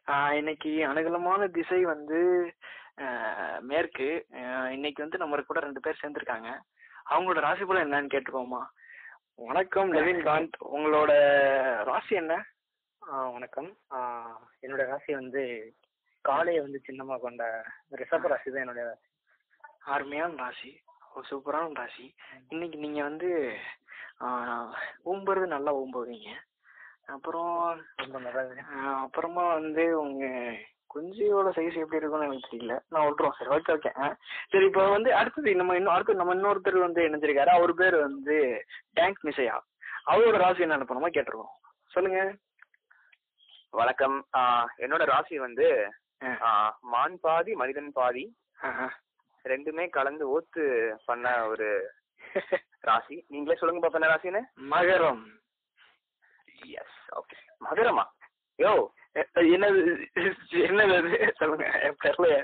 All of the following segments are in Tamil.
ஆஹ் இன்னைக்கு அனுகூலமான திசை வந்து ஆஹ் மேற்கு ஆஹ் இன்னைக்கு வந்து நம்ம கூட ரெண்டு பேர் சேர்ந்திருக்காங்க அவங்களோட ராசி பலன் என்னன்னு கேட்டுக்கோமா வணக்கம் நவீன் காந்த் உங்களோட ராசி என்ன ஆ வணக்கம் ஆ, என்னோட ராசி வந்து காளையை வந்து சின்னமாக கொண்ட ரிஷப ராசி தான் என்னுடைய ராசி அருமையான ராசி ஒரு சூப்பரான ராசி இன்னைக்கு நீங்க வந்து ஆஹ் ஊம்புறது நல்லா ஊம்புவீங்க அப்புறம் ரொம்ப நல்லது ஆஹ் அப்புறமா வந்து உங்க குஞ்சியோட சைஸ் எப்படி இருக்கும்னு எனக்கு தெரியல நான் விட்டுருவோம் சரி ஓகே ஓகே சரி இப்போ வந்து அடுத்தது நம்ம இன்னும் அடுத்து நம்ம இன்னொருத்தர் வந்து இணைஞ்சிருக்காரு அவர் பேர் வந்து டேங்க் மிசையா அவரோட ராசி என்ன அனுப்பணுமா கேட்டிருக்கோம் சொல்லுங்க வணக்கம் ஆஹ் என்னோட ராசி வந்து ஆ. ஆஹ் மான் பாதி மனிதன் பாதி ஆஹா. ரெண்டுமே கலந்து ஓத்து பண்ண ஒரு ராசி நீங்களே சொல்லுங்க பாப்பா என்ன ராசின்னு மகரம் எஸ் ஓகே மதுரமா யோ எ- என்னது என்னது அது சொல்லுங்க எனக்கு தெரியல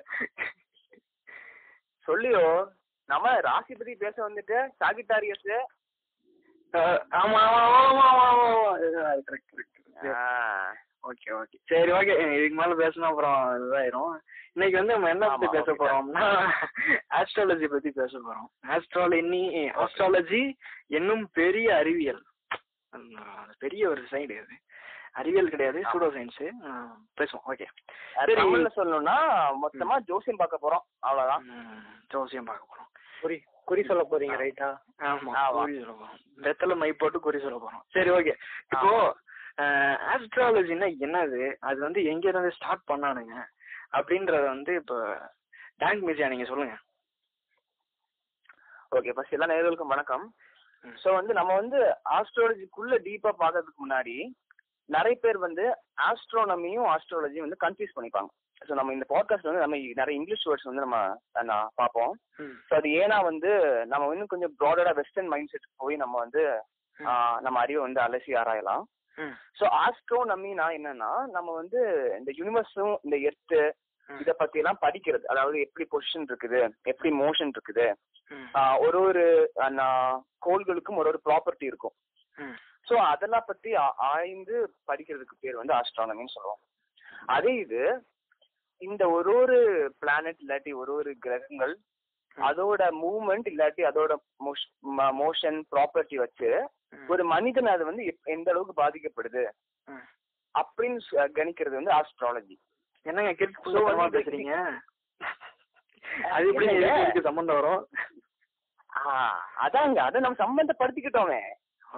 சொல்லியோ நம்ம ராசி பத்தி பேச வந்துட்டு சாகிட்டாரியஸ் ஆஹ் ஆமா ஆமா ஆமா ஆமா ஆமா கரெக்ட் கரெக்ட் ஓகே ஓகே சரி ஓகே இதுக்கு மேல பேசினா அப்புறம் இதாயிரும் இன்னைக்கு வந்து நம்ம என்ன பத்தி ஆமா, பேச okay. போறோம்னா ஆஸ்ட்ராலஜி பத்தி பேச போறோம் ஆஸ்ட்ராலஜி ஆஸ்ட்ராலஜி என்னும் பெரிய அறிவியல் அந்த பெரிய ஒரு சைடு அது அறிவியல் கிடையாது ஆமா. சூடோ சயின்ஸ் பேசுவோம் ஓகே சரி. தமிழ்ல சொல்லணும்னா மொத்தமா ஜோசியம் பார்க்க போறோம் அவ்வளவுதான் ஜோசியம் பார்க்க போறோம் குறி குறி சொல்ல போறீங்க ரைட்டா ஆமா ஆமா. குறி சொல்ல போறோம் வெத்தலை மை போட்டு குறி சொல்ல போறோம் சரி ஓகே இப்போ ஆஸ்ட்ராலஜினா என்னது அது வந்து எங்க இருந்து ஸ்டார்ட் பண்ணானுங்க அப்படின்றத வந்து இப்போ டேங்க் மியூசியா நீங்க சொல்லுங்க ஓகே ஃபர்ஸ்ட் எல்லா நேயர்களுக்கும் வணக்கம் ம். ஸோ வந்து நம்ம வந்து ஆஸ்ட்ராலஜிக்குள்ள டீப்பா பார்க்கறதுக்கு முன்னாடி நிறைய பேர் வந்து ஆஸ்ட்ரோனமியும் ஆஸ்ட்ராலஜியும் வந்து கன்ஃபியூஸ் பண்ணிப்பாங்க ஸோ நம்ம இந்த பாட்காஸ்ட் வந்து நம்ம நிறைய இங்கிலீஷ் வேர்ட்ஸ் வந்து நம்ம நான் பார்ப்போம் ம். ஸோ அது ஏன்னா வந்து நம்ம இன்னும் கொஞ்சம் ப்ராடரா வெஸ்டர்ன் மைண்ட் செட் போய் நம்ம வந்து ம். ஆஹ், நம்ம அறிவை வந்து அலசி ஆராயலாம் ம். ஸோ ஆஸ்ட்ரோனமினா என்னன்னா நம்ம வந்து இந்த யூனிவர்ஸும் இந்த எர்த்து ம். இத பத்தி எல்லாம் படிக்கிறது அதாவது எப்படி பொசிஷன் இருக்குது எப்படி மோஷன் இருக்குது ம். ஆஹ் ஒரு ஒரு ஆஹ் கோள்களுக்கும் ஒரு ஒரு ப்ராப்பர்ட்டி இருக்கும் ம். ஸோ அதெல்லாம் பத்தி ஆ- ஆய்ந்து படிக்கிறதுக்கு பேர் வந்து ஆஸ்ட்ரானமின்னு சொல்லுவோம் அதே இது இந்த ஒரு ஒரு பிளானட் இல்லாட்டி ஒரு ஒரு கிரகங்கள் ம். அதோட மூவ்மெண்ட் இல்லாட்டி அதோட மோஷன் ப்ராப்பர்ட்டி வச்சு ம். ஒரு மனிதன் அது வந்து எப்- எந்த அளவுக்கு பாதிக்கப்படுது ம். அப்படின்னு சு- கணிக்கிறது வந்து ஆஸ்ட்ராலஜி என்னங்க கிறுக்கு So குள்ளத்தனமா வந்து பேசுறீங்க அது எப்படி இல்லைங்க. இதுக்கு இதுக்கு சம்மந்தம் வரும் அதாங்க அதை நம்ம சம்பந்தப்படுத்திக்கிட்டோமே ஓ.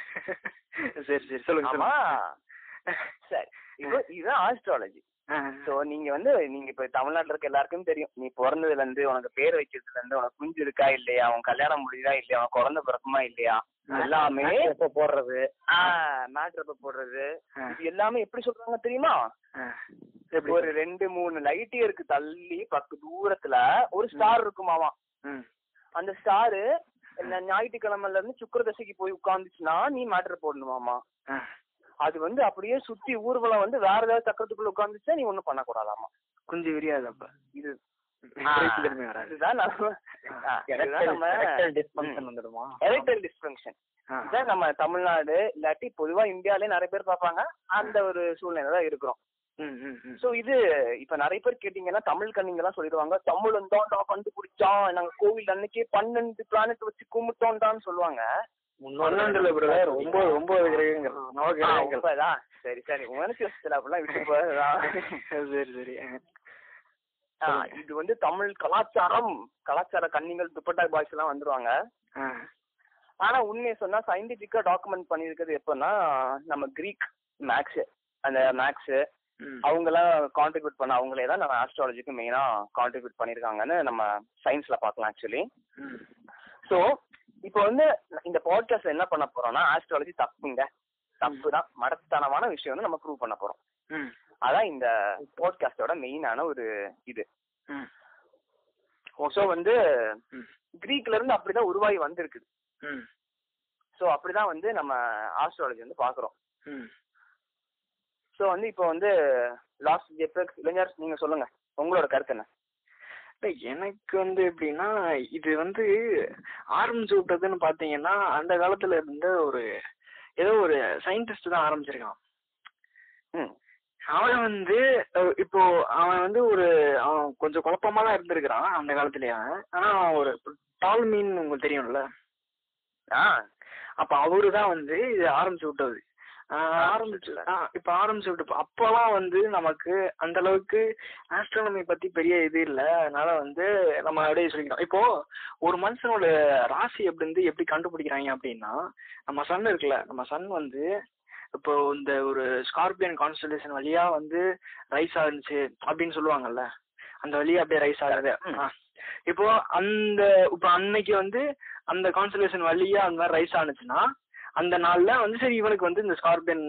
சரி சரி சொல்லுங்க ஆமா சொல்லுங்க சரி இப்போ இதுதான் ஆஸ்ட்ராலஜி ஆ. சோ நீங்க வந்து நீங்க இப்ப தமிழ்நாட்டுல இருக்க எல்லாருக்கும் தெரியும் நீ பிறந்ததுல இருந்து உனக்கு பேர் வைக்கிறதுல இருந்து உனக்கு குஞ்சு இருக்கா இல்லையா உன் கல்யாணம் முடியுதா இல்லையா உன் குழந்தை பிறக்குமா இல்லையா எல்லாமே எப்போ போடுறது மேட்ரப்ப போடுறது ஆ. இது எல்லாமே எப்படி சொல்றாங்க தெரியுமா ஆ. எப்படி ஒரு ரெண்டு மூணு லைட் இயருக்கு தள்ளி பக்கு தூரத்துல ஒரு ஸ்டார் இருக்குமாமா ம். அந்த ஸ்டாரு ஞாயிற்றுக்கிழமைல இருந்து சுக்கிர தசைக்கு போய் உட்கார்ந்துச்சுன்னா நீ மேட்டர் போடணுமாமா ஆ. அது வந்து அப்படியே சுத்தி ஊர்வலம் வந்து வேற ஏதாவது சக்கரத்துக்குள்ள உட்கார்ந்துச்சா நீ ஒண்ணும் பண்ணக்கூடாதாமா குஞ்சு விரியாது அப்ப இது திரும்பி வராது இதுதான் நம்ம ஆ, இதுதான் நம்ம டிஸ்பங்ஷன் வந்துடுமா எலக்ட்ரல் டிஸ்பங்ஷன் ஆ. இதான் நம்ம தமிழ்நாடு இல்லாட்டி பொதுவா இந்தியாலே நிறைய பேர் பார்ப்பாங்க அந்த ஒரு சூழ்நிலை தான் இருக்கிறோம் ம், ம், ம். சோ இது இப்ப நிறைய பேர் கேட்டீங்கன்னா தமிழ் கண்ணிங்க எல்லாம் சொல்லிடுவாங்க தமிழ் தான்டா கண்டுபிடிச்சான் நாங்க கோவில் அன்னைக்கே பன்னெண்டு பிளானட் வச்சு கும்பிட்டோம்டான்னு சொல்லுவாங்க பன்னெண்டுல பிரதர் ஒன்பது ஒன்பது கிரகங்கள் நவ ஆ, கிரகங்கள் உண்மைதான். சரி சரி உணர்ச்சி வசத்துல அப்படிலாம் விட்டு போறதுதான் சரி சரி ஆ, இது வந்து தமிழ் கலாச்சாரம் கலாச்சார கன்னிகள் துப்பட்டா பாய்ஸ் எல்லாம் வந்துருவாங்க ஆ. ஆனா உண்மையை சொன்னா சயின்டிபிக்கா டாக்குமெண்ட் பண்ணிருக்கிறது எப்பன்னா நம்ம கிரீக் மேக்ஸ் அந்த மேக்ஸ் ம். அவங்க எல்லாம் கான்ட்ரிபியூட் பண்ண அவங்களே தான் நம்ம ஆஸ்ட்ராலஜிக்கு மெயினா கான்ட்ரிபியூட் பண்ணிருக்காங்கன்னு நம்ம சயின்ஸ்ல பார்க்கலாம் ஆக்சுவலி ம். ஸோ இப்போ வந்து இந்த பாட்காஸ்ட்ல என்ன பண்ண போறோம்னா ஆஸ்ட்ராலஜி தப்புங்க தப்பு தான் மடத்தனமான விஷயம் வந்து நம்ம ப்ரூவ் பண்ண போறோம் ம். அதான் இந்த பாட்காஸ்டோட மெயினான ஒரு இது ம். ஸோ வந்து ம். கிரீக்ல இருந்து அப்படிதான் உருவாகி வந்திருக்கு ம். ஸோ அப்படிதான் வந்து நம்ம ஆஸ்ட்ராலஜி வந்து பாக்குறோம் ம். ஸோ வந்து இப்போ வந்து லாஸ்ட் ஜெப்ரக்ஸ் இளைஞர் நீங்க சொல்லுங்க உங்களோட கருத்து என்ன இல்ல, எனக்கு வந்து எப்படின்னா இது வந்து ஆரம்பிச்சு விட்டதுன்னு பாத்தீங்கன்னா அந்த காலத்துல இருந்த ஒரு ஏதோ ஒரு சயின்டிஸ்ட் தான் ஆரம்பிச்சிருக்கான் ம் அவன் வந்து அஹ், இப்போ அவன் வந்து ஒரு அவன் கொஞ்சம் குழப்பமா தான் இருந்திருக்கிறான் அந்த காலத்துலயே அவன். ஆனா அவன் ஒரு டால் மீன் உங்களுக்கு தெரியும்ல ஆ அப்ப அவரு தான் வந்து இது ஆரம்பிச்சு விட்டது ஆஹ் ஆரம்பிச்சு ஆஹ் இப்ப ஆரம்பிச்சு விட்டு அப்பெல்லாம் வந்து நமக்கு அந்த அளவுக்கு ஆஸ்ட்ரானமி பத்தி பெரிய இது இல்ல அதனால வந்து நம்ம அப்படியே சொல்லிக்கிறோம் இப்போ ஒரு மனுஷனோட ராசி எப்படி வந்து எப்படி கண்டுபிடிக்கிறாங்க அப்படின்னா நம்ம சன் இருக்குல்ல நம்ம சன் வந்து இப்போ இந்த ஒரு ஸ்கார்பியன் கான்ஸ்டலேஷன் வழியா வந்து ரைஸ் ஆகுச்சு அப்படின்னு சொல்லுவாங்கல்ல அந்த வழியா அப்படியே ரைஸ் ஆகுது ம். ஆ. இப்போ அந்த இப்போ அன்னைக்கு வந்து அந்த கான்ஸ்டலேஷன் வழியா அந்த மாதிரி ரைஸ் ஆனுச்சுன்னா அந்த நாள்ல வந்து சரி இவனுக்கு வந்து இந்த ஸ்கார்பியன்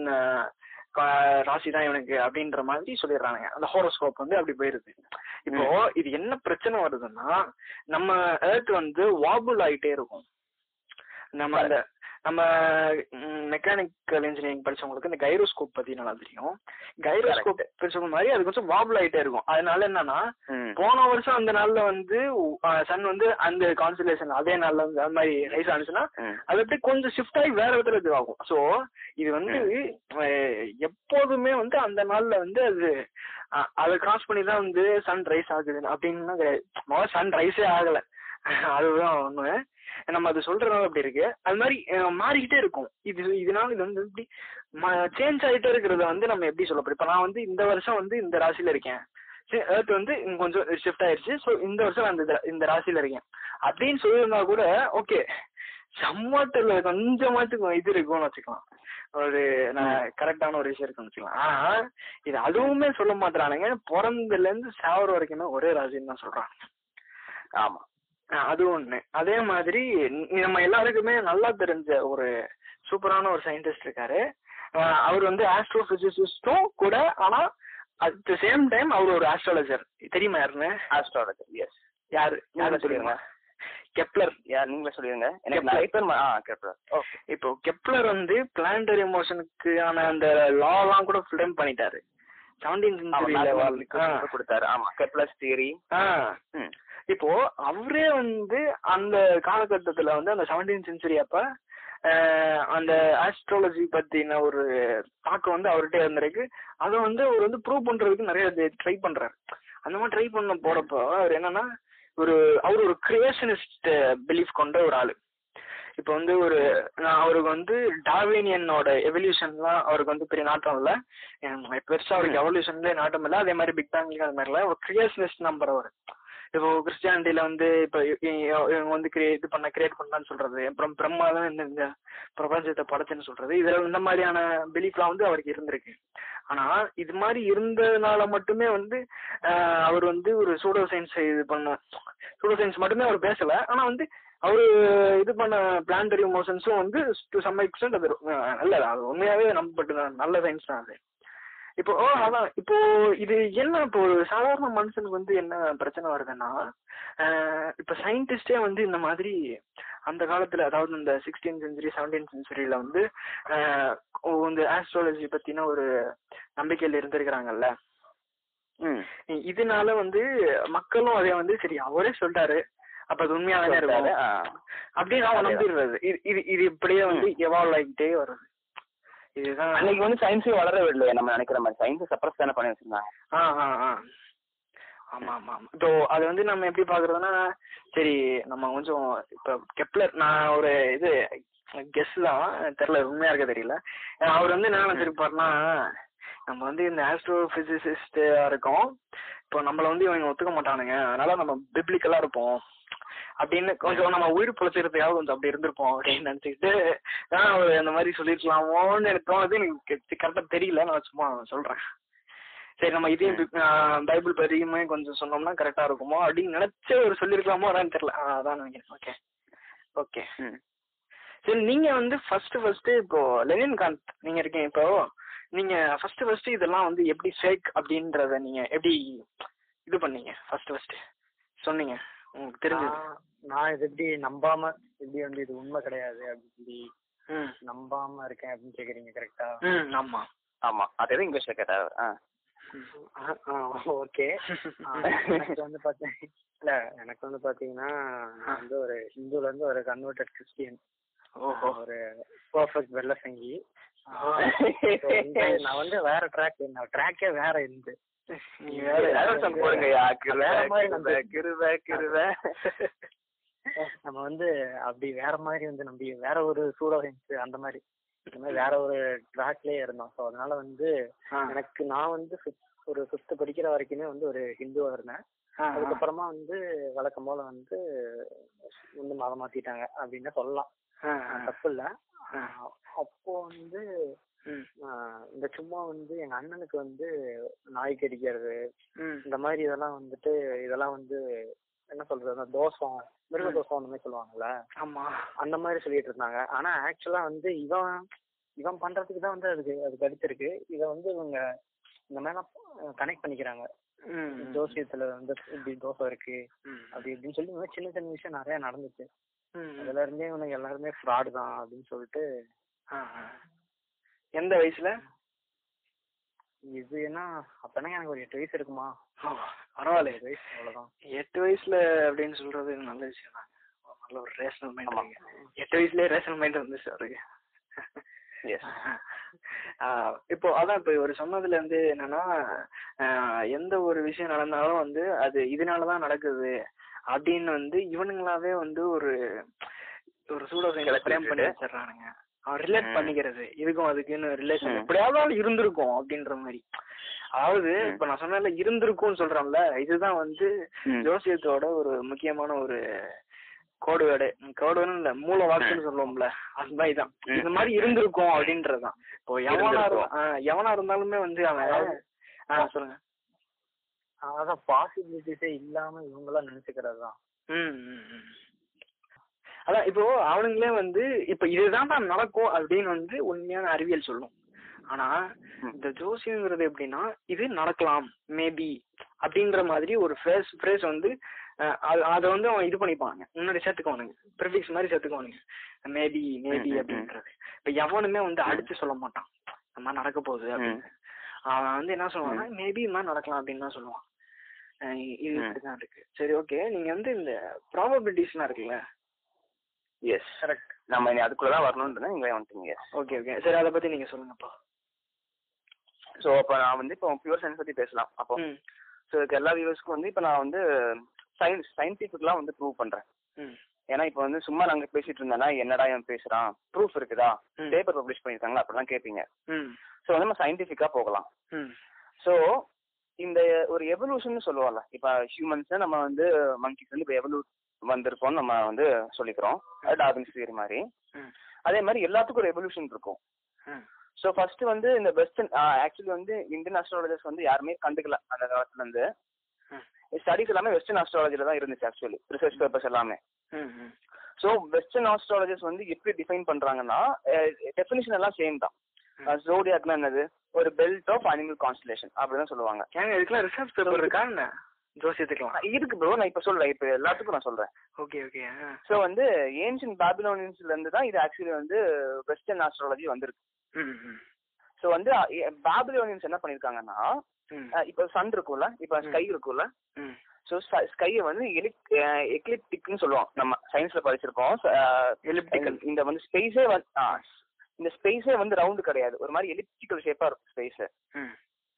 ராசி தான் இவனுக்கு அப்படின்ற மாதிரி சொல்லிடுறானுங்க அந்த ஹோரோஸ்கோப் வந்து அப்படி போயிருது இப்போ இது என்ன பிரச்சனை வருதுன்னா நம்ம எர்த் வந்து வாபுல் ஆயிட்டே இருக்கும் நம்ம அந்த நம்ம மெக்கானிக்கல் இன்ஜினியரிங் படிச்சவங்களுக்கு இந்த கைரோஸ்கோப் பத்தி நல்லா தெரியும் கைரோஸ்கோப் படிச்சவங்க மாதிரி அது கொஞ்சம் வாபுல் ஆயிட்டே இருக்கும் அதனால என்னன்னா ம் போன வருஷம் அந்த நாள்ல வந்து சன் வந்து அந்த கான்சலேஷன் அதே நாள்ல வந்து அந்த மாதிரி ரைஸ் ஆனிச்சுன்னா ம் அது அப்படியே கொஞ்சம் ஷிஃப்ட் ஆகி வேற விதத்துல இதுவாகும் ஸோ இது வந்து அஹ், எப்போதுமே வந்து அந்த நாள்ல வந்து அது அஹ், அதை கிராஸ் பண்ணி தான் வந்து சன் ரைஸ் ஆகுது அப்படின்னு கிடையாது முதல்ல சன் ரைஸே ஆகல அதுதான் ஒண்ணு நம்ம அது சொல்றதுனால அப்படி இருக்கு அது மாதிரி அஹ், மாறிக்கிட்டே இருக்கும் இது இதனால இது வந்து இப்படி சேஞ்ச் ஆகிட்டே இருக்கிறத வந்து நம்ம எப்படி சொல்ல போறோம் இப்போ நான் வந்து இந்த வருஷம் வந்து இந்த ராசியில இருக்கேன் ஏர்த் வந்து இங்க கொஞ்சம் ஷிஃப்ட் ஆயிருச்சு ஸோ இந்த வருஷம் நான் இந்த இந்த ராசியில இருக்கேன் அப்படின்னு சொல்லியிருந்தா கூட ஓகே சம்மட்டில் கொஞ்சமாச்சும் இது இருக்கும்னு வச்சுக்கலாம் ஒரு நான் கரெக்டான ஒரு விஷயம் இருக்குன்னு வச்சுக்கலாம் ஆனா இது அதுவுமே சொல்ல மாட்டானுங்க பிறந்ததுல இருந்து சாவர வரைக்குமே ஒரே ராசின்னு தான் சொல்றாங்க ஆமா ஆஹ் அது ஒண்ணு அதே மாதிரி ந- நம்ம எல்லாருக்குமே நல்லா தெரிஞ்ச ஒரு சூப்பரான ஒரு சயின்டிஸ்ட் இருக்காரு ஆஹ் அவர் வந்து ஆஸ்ட்ரோபிசிசிஸ்டும் கூட ஆனா அட் த சேம் டைம் அவர் ஒரு ஆஸ்ட்ராலஜர் தெரியுமா யாருன்னு ஆஸ்ட்ராலஜர் எஸ் யாரு நீங்க யாரு சொல்லிருங்க. தெரியுமா கெப்லர் யார் நீங்களே சொல்லிருங்க எனக்கு கெப்லர். நிறைய பேர் ம- ஆ கேட்பேன் ஓகே இப்போ கெப்லர் வந்து பிளானடரி மோஷனுக்கான அந்த லாலாம் கூட ஃபிளம் பண்ணிட்டாரு செவன்டீன் சென்ச்சுரியில கொடுத்தாரு ஆமா கெப்லஸ் தியரி ம் இப்போ அவரே வந்து அந்த காலகட்டத்துல வந்து அந்த செவன்டீன் சென்ச்சுரி அப்ப ஆஹ், அந்த ஆஸ்ட்ராலஜி பத்தின ஒரு தாக்கம் வந்து அவர்கிட்ட இருந்திருக்கு அதை வந்து அவர் வந்து ப்ரூவ் பண்றதுக்கு நிறைய ட்ரை பண்றாரு அந்த மாதிரி ட்ரை பண்ண போறப்போ அவர் என்னன்னா ஒரு அவர் ஒரு கிரியேஷனிஸ்ட் பிலீஃப் கொண்ட ஒரு ஆளு இப்போ வந்து ஒரு நான் அவருக்கு வந்து டார்வினியனோட எவல்யூஷன்லாம் அவருக்கு வந்து பெரிய நாட்டம் இல்ல எனக்கு பெருசா அவருக்கு எவல்யூஷன்ல நாட்டம் இல்ல அதே மாதிரி பிக் பேங்லயும் அது மாதிரி இல்ல ஒரு கிரியேஷனிஸ்ட் நம்பர் அவர் இப்போ கிறிஸ்டியானிட்டியில வந்து இப்போ இ- இ- இவங்க வந்து கிரியே இது பண்ண கிரியேட் பண்ணான்னு சொல்றது அப்புறம் பிரம்மா தான் இந்த இந்த பிரபஞ்சத்தை படைச்சுன்னு சொல்றது இதுல இந்த மாதிரியான பிலீஃப்லாம் வந்து அவருக்கு இருந்திருக்கு ஆனா இது மாதிரி இருந்ததுனால மட்டுமே வந்து ஆஹ், அவர் வந்து ஒரு சூடோ சயின்ஸ் இது பண்ண சூடோ சயின்ஸ் மட்டுமே அவர் பேசல ஆனா வந்து அவரு இது பண்ண பிளான்டரி மோஷன்ஸும் வந்து டு சம் எக்ஸ்டென்ட் அது அஹ், நல்லது அது உண்மையாவே நம்பப்பட்டு நல்ல சயின்ஸ் தான் அது இப்போ ஓ, அதான் இப்போ இது என்ன இப்போ ஒரு சாதாரண மனுஷனுக்கு வந்து என்ன பிரச்சனை வருதுன்னா ஆஹ், இப்போ சயின்டிஸ்டே வந்து இந்த மாதிரி அந்த காலத்துல அதாவது இந்த சிக்ஸ்டீன் செஞ்சுரி செவன்டீன் செஞ்சுரியில வந்து ஆஹ், ஓ, இந்த ஆஸ்ட்ராலஜி பத்தின ஒரு நம்பிக்கையில இருந்திருக்கிறாங்கல்ல ம் இ- இதனால வந்து மக்களும் அதே வந்து சரி அவரே சொல்லிட்டாரு அப்ப அது உண்மையா தானே சொல்லிட்டாரு, இருக்கும் ஆ. அப்படின்னு அவன் அதேதான். நம்பிடுறது இது இது இது இப்படியே வந்து எவால்வ் ஆகிட்டே வருது இதுதான் அன்னைக்கு வந்து சயின்ஸே வளர விடலையே நம்ம நினைக்கிற மாதிரி சயின்ஸ் சப்ரஸ் தானே பண்ணி வச்சிருந்தாங்க ஆ ஆ ஆ ஆமா ஆமா ஆமா இப்போ அது வந்து நம்ம எப்படி பாக்குறதுன்னா சரி நம்ம கொஞ்சம் இப்போ கெப்லர் நான் ஒரு இது கெஸ் தான் தெரியல உண்மையா இருக்க தெரியல ஏன்னா அவர் வந்து என்ன நினைச்சிருப்பாருன்னா நம்ம வந்து இந்த ஆஸ்ட்ரோ பிசிசிஸ்டா இருக்கோம் இப்போ நம்மள வந்து இவங்க ஒத்துக்க மாட்டானுங்க அதனால நம்ம பிப்ளிக்கலா இருப்போம் அப்படின்னு கொஞ்சம் நம்ம உயிர் பிழைச்சிக்கிறதுக்காக கொஞ்சம் அப்படி இருந்திருப்போம் அப்படின்னு நினைச்சுக்கிட்டு தான் அவர் அந்த மாதிரி சொல்லிருக்கலாமோன்னு எனக்கு தோணுது எனக்கு கரெக்டா தெரியல நான் சும்மா சொல்றேன் சரி நம்ம இதையும் பி- ஆஹ் பைபிள் பதியுமே கொஞ்சம் சொன்னோம்னா கரெக்டா இருக்குமோ அப்படின்னு நினைச்சு ஒரு சொல்லிருக்கலாமோ அதான் தெரியல ஆஹ் அதான் நினைக்கிறேன் ஓகே ஓகே ம் சரி நீங்க வந்து ஃபர்ஸ்ட் ஃபர்ஸ்ட் இப்போ லெனின் காந்த் நீங்க இருக்கீங்க இப்போ நீங்க ஃபர்ஸ்ட் ஃபர்ஸ்ட் இதெல்லாம் வந்து எப்படி ஃபேக் அப்படின்றத நீங்க எப்படி இது பண்ணீங்க ஃபர்ஸ்ட் ஃபர்ஸ்ட் சொன்னீங்க உங்களுக்கு தெரிஞ்சது நான் நான் இது எப்படி நம்பாம எப்படி வந்து இது உண்மை கிடையாது அப்படின்னு சொல்லி ம் நம்பாம இருக்கேன் அப்படின்னு கேக்குறீங்க கரெக்டா ம் ஆமா ஆமா அது எதுவும் இங்கிலீஷ்ல கேட்டாரு ஆ ஓகே எனக்கு வந்து பாத்தீங்க இல்ல எனக்கு வந்து பாத்தீங்கன்னா நான் வந்து ஒரு ஹிந்துல இருந்து ஒரு கன்வெர்டட் கிறிஸ்டியன் ஓஹோ ஒரு பர்ஃபெக்ட் வெள்ள சங்கி So வந்து நான் வந்து வேற ட்ராக் நான் ட்ராக்கே வேற இருந்து நீ வேற ஏதாவது song போடுங்கய்யா கிருவ வேற மாதிரி நம்ம கிருவ கிருவ நம்ம வந்து அப்படி வேற மாதிரி வந்து நம்பி வேற ஒரு சூடோஹென்ஸ் அந்த மாதிரி இந்த மாதிரி வேற ஒரு ட்ராக்லயே இருந்தோம் ஸோ அதனால வந்து ஆ. எனக்கு நான் வந்து fifth- ஒரு ஃபிஃப்த் படிக்கிற வரைக்குமே வந்து ஒரு ஹிந்துவா இருந்தேன் ஆ, ஆ. அதுக்கப்புறமா வந்து வழக்கம் போல வந்து வந்து மதம் மாத்திட்டாங்க அப்படின்னு சொல்லலாம் ஆ, ஆ. தப்பு இல்ல ஆ. அப்போ வந்து ம், ஆஹ் இந்த சும்மா வந்து எங்க அண்ணனுக்கு வந்து நாய் கடிக்கிறது ம். இந்த மாதிரி இதெல்லாம் வந்துட்டு இதெல்லாம் வந்து என்ன சொல்றது அந்த தோஷம் மிருக தோஷம் அந்த மாதிரி சொல்லுவாங்கல்ல ஆமா அந்த மாதிரி சொல்லிட்டு இருந்தாங்க ஆனா ஆக்சுவலா வந்து இவன் இவன் பண்றதுக்கு தான் வந்து அதுக்கு அதுக்கு அடிச்சிருக்கு இத வந்து இவங்க இந்த மேல கனெக்ட் பண்ணிக்கிறாங்க ம், ஜோசியத்துல வந்து இப்படி தோஷம் இருக்கு ம், அப்படி இப்படின்னு சொல்லி இந்த மாதிரி சின்ன சின்ன விஷயம் நிறைய நடந்துச்சு ம், ம். அதுல இருந்தே இவனுக்கு எல்லாருமே ஃப்ராடு தான் அப்படின்னு சொல்லிட்டு ஆ, ஆ. எந்த வயசுல இது என்ன அப்பனா எனக்கு ஒரு எட்டு வயசு இருக்குமா ஓ, பரவாயில்ல எட்டு வயசு அவ்வளவுதான் எட்டு வயசுல அப்படின்னு சொல்றது நல்ல விஷயம் தான் நல்ல ஒரு ரேஷனல் மைண்ட் எட்டு வயசுலயே ரேஷனல் மைண்ட் வந்துச்சு அவருக்கு எஸ் ஆஹ் இப்போ அதான் இப்போ இவர் சொன்னதுல இருந்து என்னன்னா ஆஹ் எந்த ஒரு விஷயம் நடந்தாலும் வந்து அது இதனாலதான் நடக்குது அப்படின்னு வந்து இவனுங்களாவே வந்து ஒரு ஒரு சூடோ கிளப்பி பிரேம் பண்ணி விட்டுட்டு. வச்சிடுறானுங்க அவன் ரிலேட் ம். பண்ணிக்கிறது இதுக்கும் அதுக்குன்னு ரிலேஷன் ம். எப்படியாவது இருந்திருக்கும் அப்படின்ற மாதிரி அதாவது ம். இப்ப நான் சொன்னேன்ல இருந்திருக்கும்னு சொல்றேன்ல இதுதான் வந்து ம். ஜோசியத்தோட ஒரு முக்கியமான ஒரு கோடு வேர்டு கோடு வேர்டு இல்ல மூல வாக்குன்னு சொல்லுவோம்ல அது மாதிரி தான் ம். இந்த மாதிரி இருந்திருக்கும் அப்படின்றதுதான் இப்போ எவனா இரு- இருந்திருக்கும். ஆ, எவனா இருந்தாலுமே வந்து அவன் ஆ சொல்லுங்க அதான் பாசிபிலிட்டிஸே இல்லாம இவங்கெல்லாம் நினைச்சுக்கிறது தான் ம், ம், ம். அதான் இப்போ அவனுங்களே வந்து இப்ப இதுதான் தான் நடக்கும் அப்படின்னு வந்து உண்மையான அறிவியல் சொல்லும் ஆனா ம். இந்த ஜோசியங்கிறது எப்படின்னா இது நடக்கலாம் மேபி அப்படின்ற மாதிரி ஒரு ஃப்ரேஸ் ஃப்ரேஸ் வந்து அஹ், அது அதை வந்து அவன் இது பண்ணிப்பாங்க முன்னாடி சேர்த்துக்குவானுங்க ப்ரிஃபிக்ஸ் மாதிரி சேர்த்துக்குவானுங்க மேபி மேபி ம், ம், அப்படின்றது இப்ப எவனுமே வந்து அடிச்சு சொல்ல மாட்டான் இந்த மாதிரி நடக்க போகுது அப்படின்னு அவன் வந்து என்ன சொல்லுவான்னா மேபி இந்த மாதிரி நடக்கலாம் அப்படின்னு தான் சொல்லுவான் அஹ் இது ம். இப்படிதான் இருக்கு சரி ஓகே நீங்க வந்து இந்த ப்ராபபிலிட்டிஸ்லாம் இருக்குல்ல எஸ் கரெக்ட் நம்ம இனி அதுக்குள்ளதான் வரணும்னு நீங்களே வந்துட்டீங்க ஓகே ஓகே சரி அதை பத்தி நீங்க சொல்லுங்கப்பா ஸோ அப்போ நான் வந்து இப்போ பியூர் சயின்ஸ் பத்தி பேசலாம் அப்போ ம் ஸோ இதுக்கு எல்லா வியூவர்ஸ்க்கும் வந்து இப்போ நான் வந்து சயின்ஸ் சயின்டிஃபிக்லாம் வந்து ப்ரூவ் பண்றேன் ம் ஏன்னா இப்போ வந்து சும்மா நாங்க பேசிட்டு இருந்தேன்னா என்னடா இவன் பேசுறான் ப்ரூஃப் இருக்குதா ம். பேப்பர் பப்ளிஷ் பண்ணிருக்காங்களா அப்படிலாம் கேட்பீங்க ம் ஸோ வந்து நம்ம சயின்டிஃபிக்கா போகலாம் ம் ஸோ இந்த ஒரு எவல்யூஷன் சொல்லுவோம்ல இப்போ ஹியூமன்ஸ் நம்ம வந்து மங்கிஸ் வந்து இப்போ எவல்யூ வந்திருக்கோம்னு நம்ம வந்து சொல்லிக்கிறோம் டார்வின்ஸ் தியரி மாதிரி ம். அதே மாதிரி எல்லாத்துக்கும் ஒரு எவல்யூஷன் இருக்கும் ம் ஸோ ஃபர்ஸ்ட் வந்து இந்த வெஸ்டர்ன் ஆக்சுவலி வந்து இந்தியன் அஸ்ட்ராலஜர்ஸ் வந்து யாருமே கண்டுக்கல அந்த காலத்துல இருந்து ம். ஸ்டடிஸ் எல்லாமே வெஸ்டர்ன் அஸ்ட்ராலஜில தான் இருந்துச்சு ஆக்சுவலி ரிசர்ச் பேப்பர்ஸ் எல்லாமே ம் ம் ஸோ வெஸ்டர்ன் ஆஸ்ட்ராலஜர்ஸ் வந்து எப்படி டிஃபைன் பண்றாங்கன்னா டெஃபினிஷன் எல்லாம் சேம் தான் ஜோடியாக்னா என்னது ஒரு பெல்ட் ஆஃப் அனிமல் கான்ஸ்டலேஷன் அப்படிதான் சொல்லுவாங்க ஏங்க இதுக்கெல்லாம் ரிசர்ச் பேப்பர் இருக்கா என்ன ஜோசியத்துக்கலாம் இருக்கு ப்ரோ நான் இப்ப சொல்றேன் இப்ப எல்லாத்துக்கும் நான் சொல்றேன் ஓகே ஓகே ஸோ வந்து ஏன்ஷியன் பாபிலோனியன்ஸ்ல இருந்து தான் இது ஆக்சுவலி வந்து வெஸ்டர்ன் ஆஸ்ட்ராலஜி வந்திருக்கு ம் ம் ஸோ வந்து பாபிலோனியன்ஸ் என்ன பண்ணிருக்காங்கன்னா ம் அஹ் இப்போ சன் இருக்கும்ல இப்போ ஸ்கை இருக்கும்ல ம் ஸோ ஸ்கையை வந்து எக்லிப்டிக்னு சொல்லுவோம் நம்ம சயின்ஸ்ல படிச்சிருக்கோம் Elliptical. இந்த வந்து ஸ்பேஸே வந்து ஆ, இந்த ஸ்பேஸே வந்து ரவுண்டு கிடையாது ஒரு மாதிரி எலிப்டிக்கல் ஷேப்பா இருக்கும் ஸ்பேஸ் ம்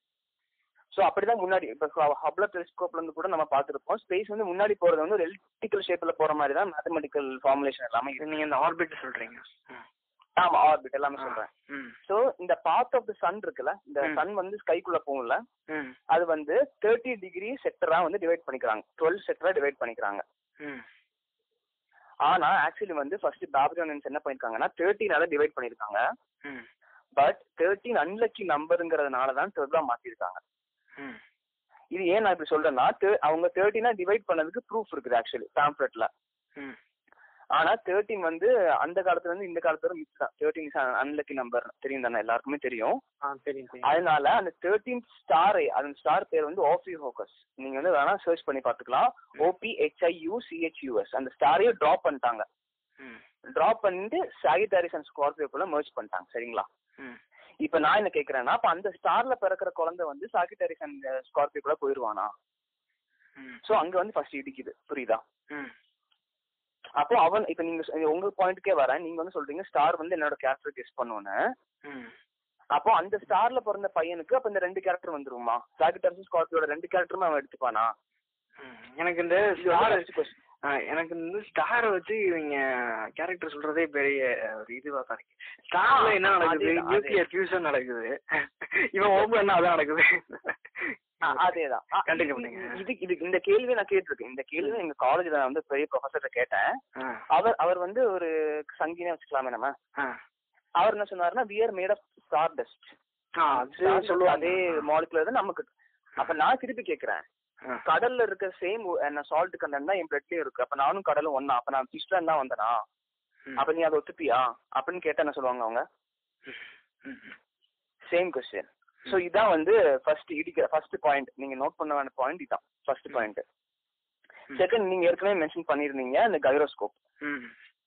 ஸோ அப்படிதான் முன்னாடி இப்போ ஹப்ளர் டெலிஸ்கோப்ல இருந்து கூட நம்ம பார்த்துருப்போம் ஸ்பேஸ் வந்து முன்னாடி போறது வந்து ஒரு எலிப்டிக்கல் ஷேப்ல போற மாதிரி தான் மேத்தமெட்டிக்கல் ஃபார்முலேஷன் எல்லாமே இருக்கு நீங்க இந்த ஆர்பிட் சொல்றீங்க ம் ஆமா ஆர்பிட் எல்லாமே சொல்றேன் ம் ஸோ இந்த பாத் ஆஃப் த சன் இருக்குல்ல இந்த ம். சன் வந்து ஸ்கைக்குள்ள போகும்ல ம் அது வந்து தேர்ட்டி டிகிரி செக்டரா வந்து டிவைட் பண்ணிக்கிறாங்க டுவெல் செக்டரா டிவைட் பண்ணிக்கிறாங்க ம் ஆனா ஆக்சுவலி வந்து ஃபர்ஸ்ட் பாபிலோனியன்ஸ் என்ன பண்ணிருக்காங்கன்னா தேர்ட்டினால டிவைட் பண்ணிருக்காங்க ம் பட் தேர்ட்டின் அன்லக்கி நம்பருங்கிறதுனால தான் டுவெல்வா மாத்திருக்காங்க ம் இது ஏன் நான் இப்படி சொல்றேன்னா thir- அவங்க தேர்ட்டினா டிவைட் பண்ணதுக்கு ப்ரூஃப் இருக்குது ஆக்சுவலி பேம்ப்ளெட்ல ம் ஆனா தேர்ட்டின் வந்து அந்த காலத்துல இருந்து இந்த காலத்துல மிக்ஸ் தான் தேர்ட்டின் இஸ் அன்லக்கி நம்பர் தெரியும் தானே எல்லாருக்குமே தெரியும் ஆ தெரியும் தெரியும் அதனால அந்த தேர்ட்டீன் ஸ்டார் அந்த ஸ்டார் பேர் வந்து ஓபி ஹோக்கஸ் நீங்க வந்து வேணா சர்ச் பண்ணி பாத்துக்கலாம் ஓபி ஹெச்ஐயூ சிஹெச்யூஎஸ் அந்த ஸ்டாரையே டிராப் பண்ணிட்டாங்க ம் டிராப் பண்ணிட்டு சாகிட்டாரிஸ் அண்ட் ஸ்கார்பியோக்குள்ள மர்ஜ் பண்ணிட்டாங்க சரிங்களா ம் இப்ப நான் என்ன கேக்குறேன்னா அப்ப அந்த ஸ்டார்ல பிறக்கிற குழந்தை வந்து சாகிட்டாரிஸ் அண்ட் ஸ்கார்பியோக்குள்ள போயிருவானா ம் சோ அங்க வந்து ஃபர்ஸ்ட் இடிக்குது புரியுதா ம் அப்போ அவன் இப்ப நீங்க சொ- உங்க பாயிண்ட்க்கே வரேன் நீங்க வந்து சொல்றீங்க ஸ்டார் வந்து என்னோட கேரக்டர் கெஸ் பண்ணுவோன்னு ம் அப்போ அந்த ஸ்டார்ல பிறந்த பையனுக்கு அப்ப இந்த ரெண்டு கேரக்டர் வந்துருமா சாகிட்டர்ஸ் ஸ்கார்பியோட ரெண்டு கேரக்டருமே அவன் எடுத்துப்பானா ம். எனக்கு இந்த இது வந்து ஸ்டார் first question. எனக்கு இந்த ஸ்டாரை வச்சு இவங்க கேரக்டர் சொல்றதே பெரிய ஒரு இதுவா தான் இருக்கு ஸ்டார்ல என்ன நடக்குது அதேதான், நியூக்ளியர் ஃபியூஷன் நடக்குது இவன் ஓம்பு என்ன அதான் நடக்குது ஆ, அதேதான் ஆ, கண்டினியூ இது- பண்ணுங்க. இது இது இந்த கேள்வி நான் கேட்டிருக்கேன் இந்த கேள்வி எங்க காலேஜ்ல நான் வந்து பெரிய ப்ரொஃபசர்ட்ட கேட்டேன் ஆ, அவர் அவர் வந்து ஒரு சங்கினே வச்சுக்கலாமே நம்ம ஆ. அவர் என்ன சொன்னாருன்னா we are made of star dust ஆ, அது சொல்லுவாங்க அதே மாலிகுலர் தான் நமக்கு அப்ப நான் திருப்பி கேக்குறேன் ஆ. கடல்ல இருக்க சேம் என்ன சால்ட் கண்டென்ட் தான் என் பிளட்லயும் இருக்கு அப்ப நானும் கடலும் ஒண்ணா அப்ப நான் ஃபிஷ்ல இருந்தா வந்தனா ம். அப்ப நீ அதை ஒத்துப்பியா அப்படின்னு கேட்டா என்ன சொல்லுவாங்க அவங்க ம், ம். சேம் கொஸ்டின் சோ இதான் வந்து ஃபர்ஸ்ட் இடிக்கிற ஃபர்ஸ்ட் பாயிண்ட் நீங்க நோட் பண்ண வேண்டிய பாயிண்ட் இதான் ஃபர்ஸ்ட் பாயிண்ட் செகண்ட் நீங்க ஏற்கனவே மென்ஷன் பண்ணிருந்தீங்க அந்த கைரோஸ்கோப் ம்.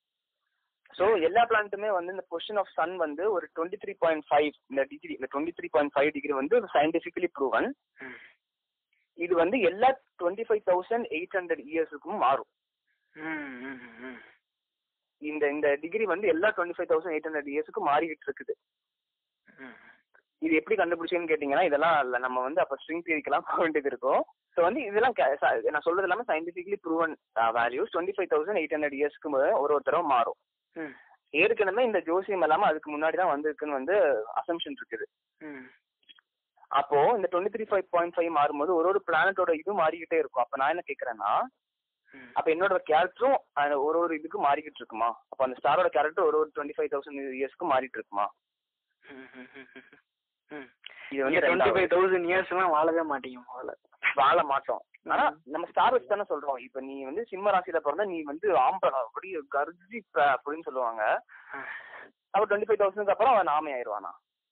சோ எல்லா பிளானட்டுமே வந்து இந்த பொசிஷன் ஆஃப் சன் வந்து ஒரு டுவெண்ட்டி த்ரீ பாயிண்ட் ஃபைவ் இந்த டிகிரி இந்த twenty three point five degree வந்து சயின்டிபிகலி ப்ரூவன் ம். இது வந்து எல்லா twenty five thousand eight hundred இயர்ஸுக்கும் மாறும் ம், ம், ம். இந்த இந்த டிகிரி வந்து எல்லா twenty five thousand eight hundred இயர்ஸுக்கு மாறிக்கிட்டு இருக்குது ம். இது எப்படி கண்டுபிடிச்சேன்னு கேட்டீங்கன்னா இதெல்லாம் இல்ல நம்ம வந்து அப்ப ஸ்ட்ரிங் தியரிக்கெல்லாம் போக வேண்டியது இருக்கும் ஸோ வந்து இதெல்லாம் ca- ச- நான் சொல்றது எல்லாமே scientifically proven values twenty five thousand eight hundred இயர்ஸ்க்கு ஒரு ஒரு தடவை மாறும் ம். ஏற்கனவே இந்த ஜோசியம் இல்லாம அதுக்கு முன்னாடி தான் வந்திருக்குன்னு வந்து அசம்ஷன் இருக்குது ம். அப்போ இந்த twenty three five point five மாறும்போது ஒரு ஒரு பிளானட்டோட இது மாறிக்கிட்டே இருக்கும் அப்ப நான் என்ன கேக்குறேன்னா ம். அப்ப என்னோட கேரக்டரும் ஒரு ஒரு இதுக்கு மாறிக்கிட்டு இருக்குமா அப்ப அந்த ஸ்டாரோட கேரக்டர் ஒரு ஒரு டுவெண்ட்டி ஃபைவ் தௌசண்ட் இயர்ஸ்க்கு மாறிட்டு இருக்குமா ம், ம், ம், ம். ம். இது நீங்க வந்து டுவெண்ட்டி ரெண்டாவது. ஃபைவ் தௌசண்ட் இயர்ஸ் எல்லாம் வாழவே மாட்டீங்க முதல்ல வாழ மாட்டோம் ஆனா நம்ம ஸ்டார் வச்சு தானே சொல்றோம் இப்ப நீ வந்து சிம்ம ராசியில பிறந்தா நீ வந்து ஆம்பளை அப்படி கர்ஜி ப- அப்படின்னு சொல்லுவாங்க அப்ப டுவெண்ட்டி ஃபைவ் தௌசண்ட்க்கு அப்புறம் அவன் ஆமை ஆயிடுவானா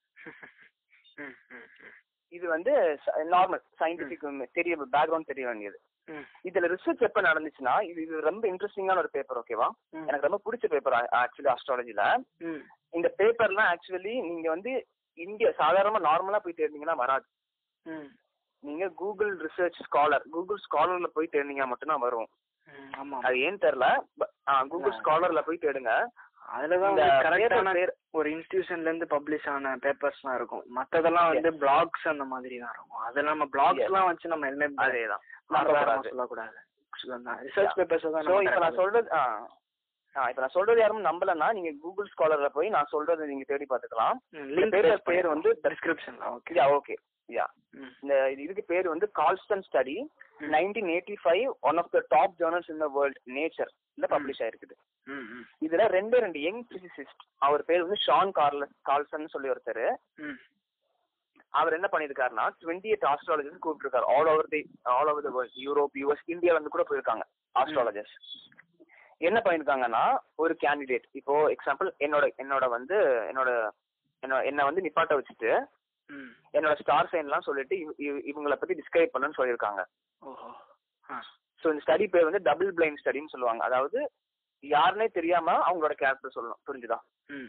ம், ம், ம். இது வந்து நார்மல் சயின்டிபிக் தெரிய பேக்ரவுண்ட் தெரிய வேண்டியது ம். இதுல ரிசர்ச் எப்ப நடந்துச்சுன்னா இது இது ரொம்ப இன்ட்ரெஸ்டிங்கான ஒரு பேப்பர் ஓகேவா ம். எனக்கு ரொம்ப பிடிச்ச பேப்பர் ஆக்சுவலி அஸ்ட்ராலஜில ம். இந்த பேப்பர்லாம் ஆக்சுவலி நீங்க வந்து இந்தியா சாதாரணமா நார்மலா போய் தேடினீங்கன்னா வராது ம். நீங்க கூகுள் ரிசர்ச் ஸ்காலர் கூகுள் ஸ்காலர்ல போய் தேடினீங்கன்னா மட்டும்தான் வரும் ம், ஆமா அது ஏன் தெரியல கூகுள் ஆ. ஸ்காலர்ல போய் தேடுங்க அதுலதான் இந்த வந்து கரெக்டான paper பேர் ஒரு இன்ஸ்டிடியூஷன்ல இருந்து பப்ளிஷ் ஆன பேப்பர்ஸ்லாம் இருக்கும் மத்ததெல்லாம் வந்து பிளாக்ஸ் அந்த மாதிரி தான் இருக்கும் அது நம்ம பிளாக்ஸ் எல்லாம் வச்சு நம்ம என்ன அதேதான் ஆதாரமா நம்பக்கூடாது. சொல்லக்கூடாது ரிசர்ச் பேப்பர்ஸ் தான் சோ நம்ம இப்ப நான் correct சொல்றது ஆ ஆ, இப்ப நான் சொல்றது யாரும் நம்பலன்னா நீங்க கூகுள் ஸ்காலர்ல போய் நான் சொல்றது நீங்க தேடி பாத்துக்கலாம் ம், இந்த link paper paste பேர் வந்து டிஸ்கிரிப்ஷன்ல ஓகே யா ஓகே யா ம். இந்த இது- இதுக்கு பேர் வந்து கால்ஸ்டன் ஸ்டடி ம். Nineteen eighty five one of the top journals in the world Nature இந்த பப்ளிஷ் ஆயிருக்குது ம் ம் இதுல ரெண்டே ரெண்டு யங் பிசிசிஸ்ட் அவர் பேர் வந்து ஷான் கார்லஸ் கால்சன் சொல்லி ஒருத்தர் ம் அவர் என்ன பண்ணிருக்காருன்னா டுவெண்ட்டி எயிட் ஆஸ்ட்ராலஜர்ஸ் கூப்பிட்டுருக்காரு all over the all over the world Europe US இந்தியால இருந்து கூட போயிருக்காங்க ஆஸ்ட்ராலஜர்ஸ் என்ன பண்ணிருக்காங்கன்னா ஒரு கேண்டிடேட் இப்போ எக்ஸாம்பிள் என்னோட என்னோட வந்து என்னோட என்னோட என்ன வந்து நிப்பாட்ட வச்சுட்டு ம் என்னோட ஸ்டார் சைன்லாம் சொல்லிட்டு இவ- இவ- இவங்கள பத்தி டிஸ்கிரைப் பண்ணுன்னு சொல்லியிருக்காங்க ஓஹோ ஆ ஸோ இந்த ஸ்டடி பேர் வந்து டபுள் பிளைண்ட் ஸ்டடின்னு சொல்லுவாங்க அதாவது யாருன்னே தெரியாம அவங்களோட கேரக்டர் சொல்லணும் புரிஞ்சுதா ம்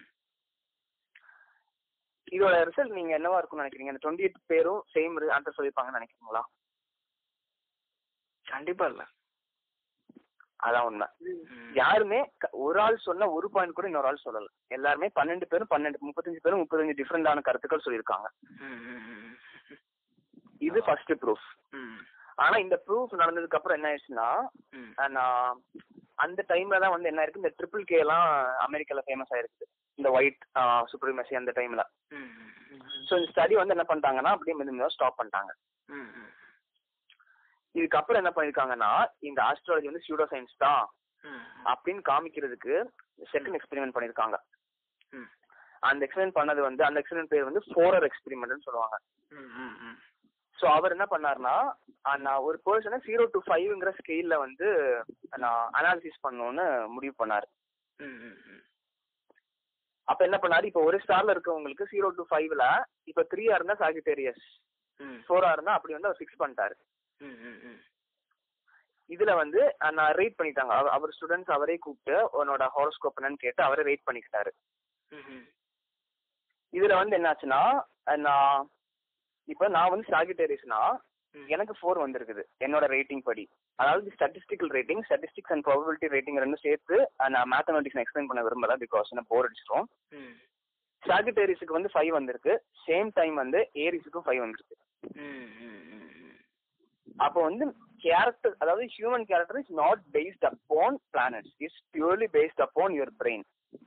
இதோட ரிசல்ட் நீங்க என்னவா இருக்கும்னு நினைக்கிறீங்க இந்த டுவெண்ட்டி எயிட் பேரும் சேம் ஆன்சர் சொல்லியிருப்பாங்கன்னு நினைக்கிறீங்களா கண்டிப்பா இல்ல அதான் உண்மை ம். யாருமே க- ஒரு ஆள் சொன்ன ஒரு பாயிண்ட் கூட இன்னொரு ஆள் சொல்லல எல்லாருமே பன்னெண்டு பேரும் பன்னெண்டு முப்பத்தஞ்சு பேரும் முப்பத்தஞ்சு டிஃப்ரெண்டான கருத்துக்கள் சொல்லியிருக்காங்க ம், ம், ம், இது ஃபர்ஸ்ட் ப்ரூஃப் ம், ஆனா இந்த ப்ரூஃப் நடந்ததுக்கு அப்புறம் என்ன ஆயிடுச்சுன்னா ம். நான் அந்த டைம்ல தான் வந்து என்ன ஆயிருக்கு இந்த ட்ரிபிள் கே எல்லாம் அமெரிக்கால ஃபேமஸ் ஆயிருக்கு இந்த ஒயிட் சுப்ரீமசி அந்த டைம்ல ம், ம், ஸோ இந்த ஸ்டடி வந்து என்ன பண்ணிட்டாங்கன்னா அப்படியே மெது ஸ்டாப் பண்ணிட்டாங்க ம், ம், இதுக்கப்புறம் என்ன பண்ணிருக்காங்கன்னா இந்த ஆஸ்ட்ராலஜி வந்து சூடோ சயின்ஸ் தான் ம், அப்படின்னு காமிக்கிறதுக்கு செகண்ட் எக்ஸ்பெரிமெண்ட் பண்ணிருக்காங்க ம். அந்த எக்ஸ்பெரிமெண்ட் பண்ணது வந்து அந்த எக்ஸ்பெரிமெண்ட் பேர் வந்து ஃபோரர் எக்ஸ்பெரிமெண்ட்னு சொல்லுவாங்க ம், ம், ம். ஸோ அவர் என்ன பண்ணாருன்னா ஆஹ் நான் ஒரு பர்சனை ஜீரோ டு ஃபைவ்ங்கிற ஸ்கேல்ல வந்து நான் அனாலிசிஸ் பண்ணணும்னு முடிவு பண்ணாரு ம், ம், ம். அப்ப என்ன பண்ணாரு இப்போ ஒரு ஸ்டார்ல இருக்கவங்களுக்கு ஜீரோ டு ஃபைவ்ல இப்போ த்ரீயா இருந்தா சாகிட்டேரியஸ் ம், ஃபோரா இருந்தா அப்படி வந்து அவர் ஃபிக்ஸ் பண்ணிட்டாரு ம், ம், ம். இதுல வந்து அஹ் நான் ரேட் பண்ணிட்டாங்க அவர்- அவர் ஸ்டூடெண்ட்ஸ் அவரே கூப்பிட்டு உன்னோட ஹாரோஸ்கோப் என்னன்னு கேட்டு அவரே ரேட் பண்ணிக்கிட்டாரு ம், ம். இதுல வந்து என்னாச்சுன்னா அஹ் நான் இப்ப நான் வந்து சாகிட்டேரியஸ்னா ம். எனக்கு ஃபோர் வந்திருக்குது என்னோட ரேட்டிங் படி அதாவது statistical rating statistics and probability rating ரெண்டும் சேர்த்து அஹ், நான் மேத்தமெட்டிக்ஸ் எக்ஸ்பிளைன் பண்ண விரும்பல பிகாஸ் என்ன போர் அடிச்சிடும் ம் சாகிட்டேரிஸுக்கு வந்து ஃபைவ் வந்திருக்கு சேம் டைம் வந்து ஏரிஸுக்கும் ஃபைவ் வந்திருக்கு ம் ம் ம் ம் அப்போ வந்து கேரக்டர் அதாவது human character is not based upon planets is purely based upon your brain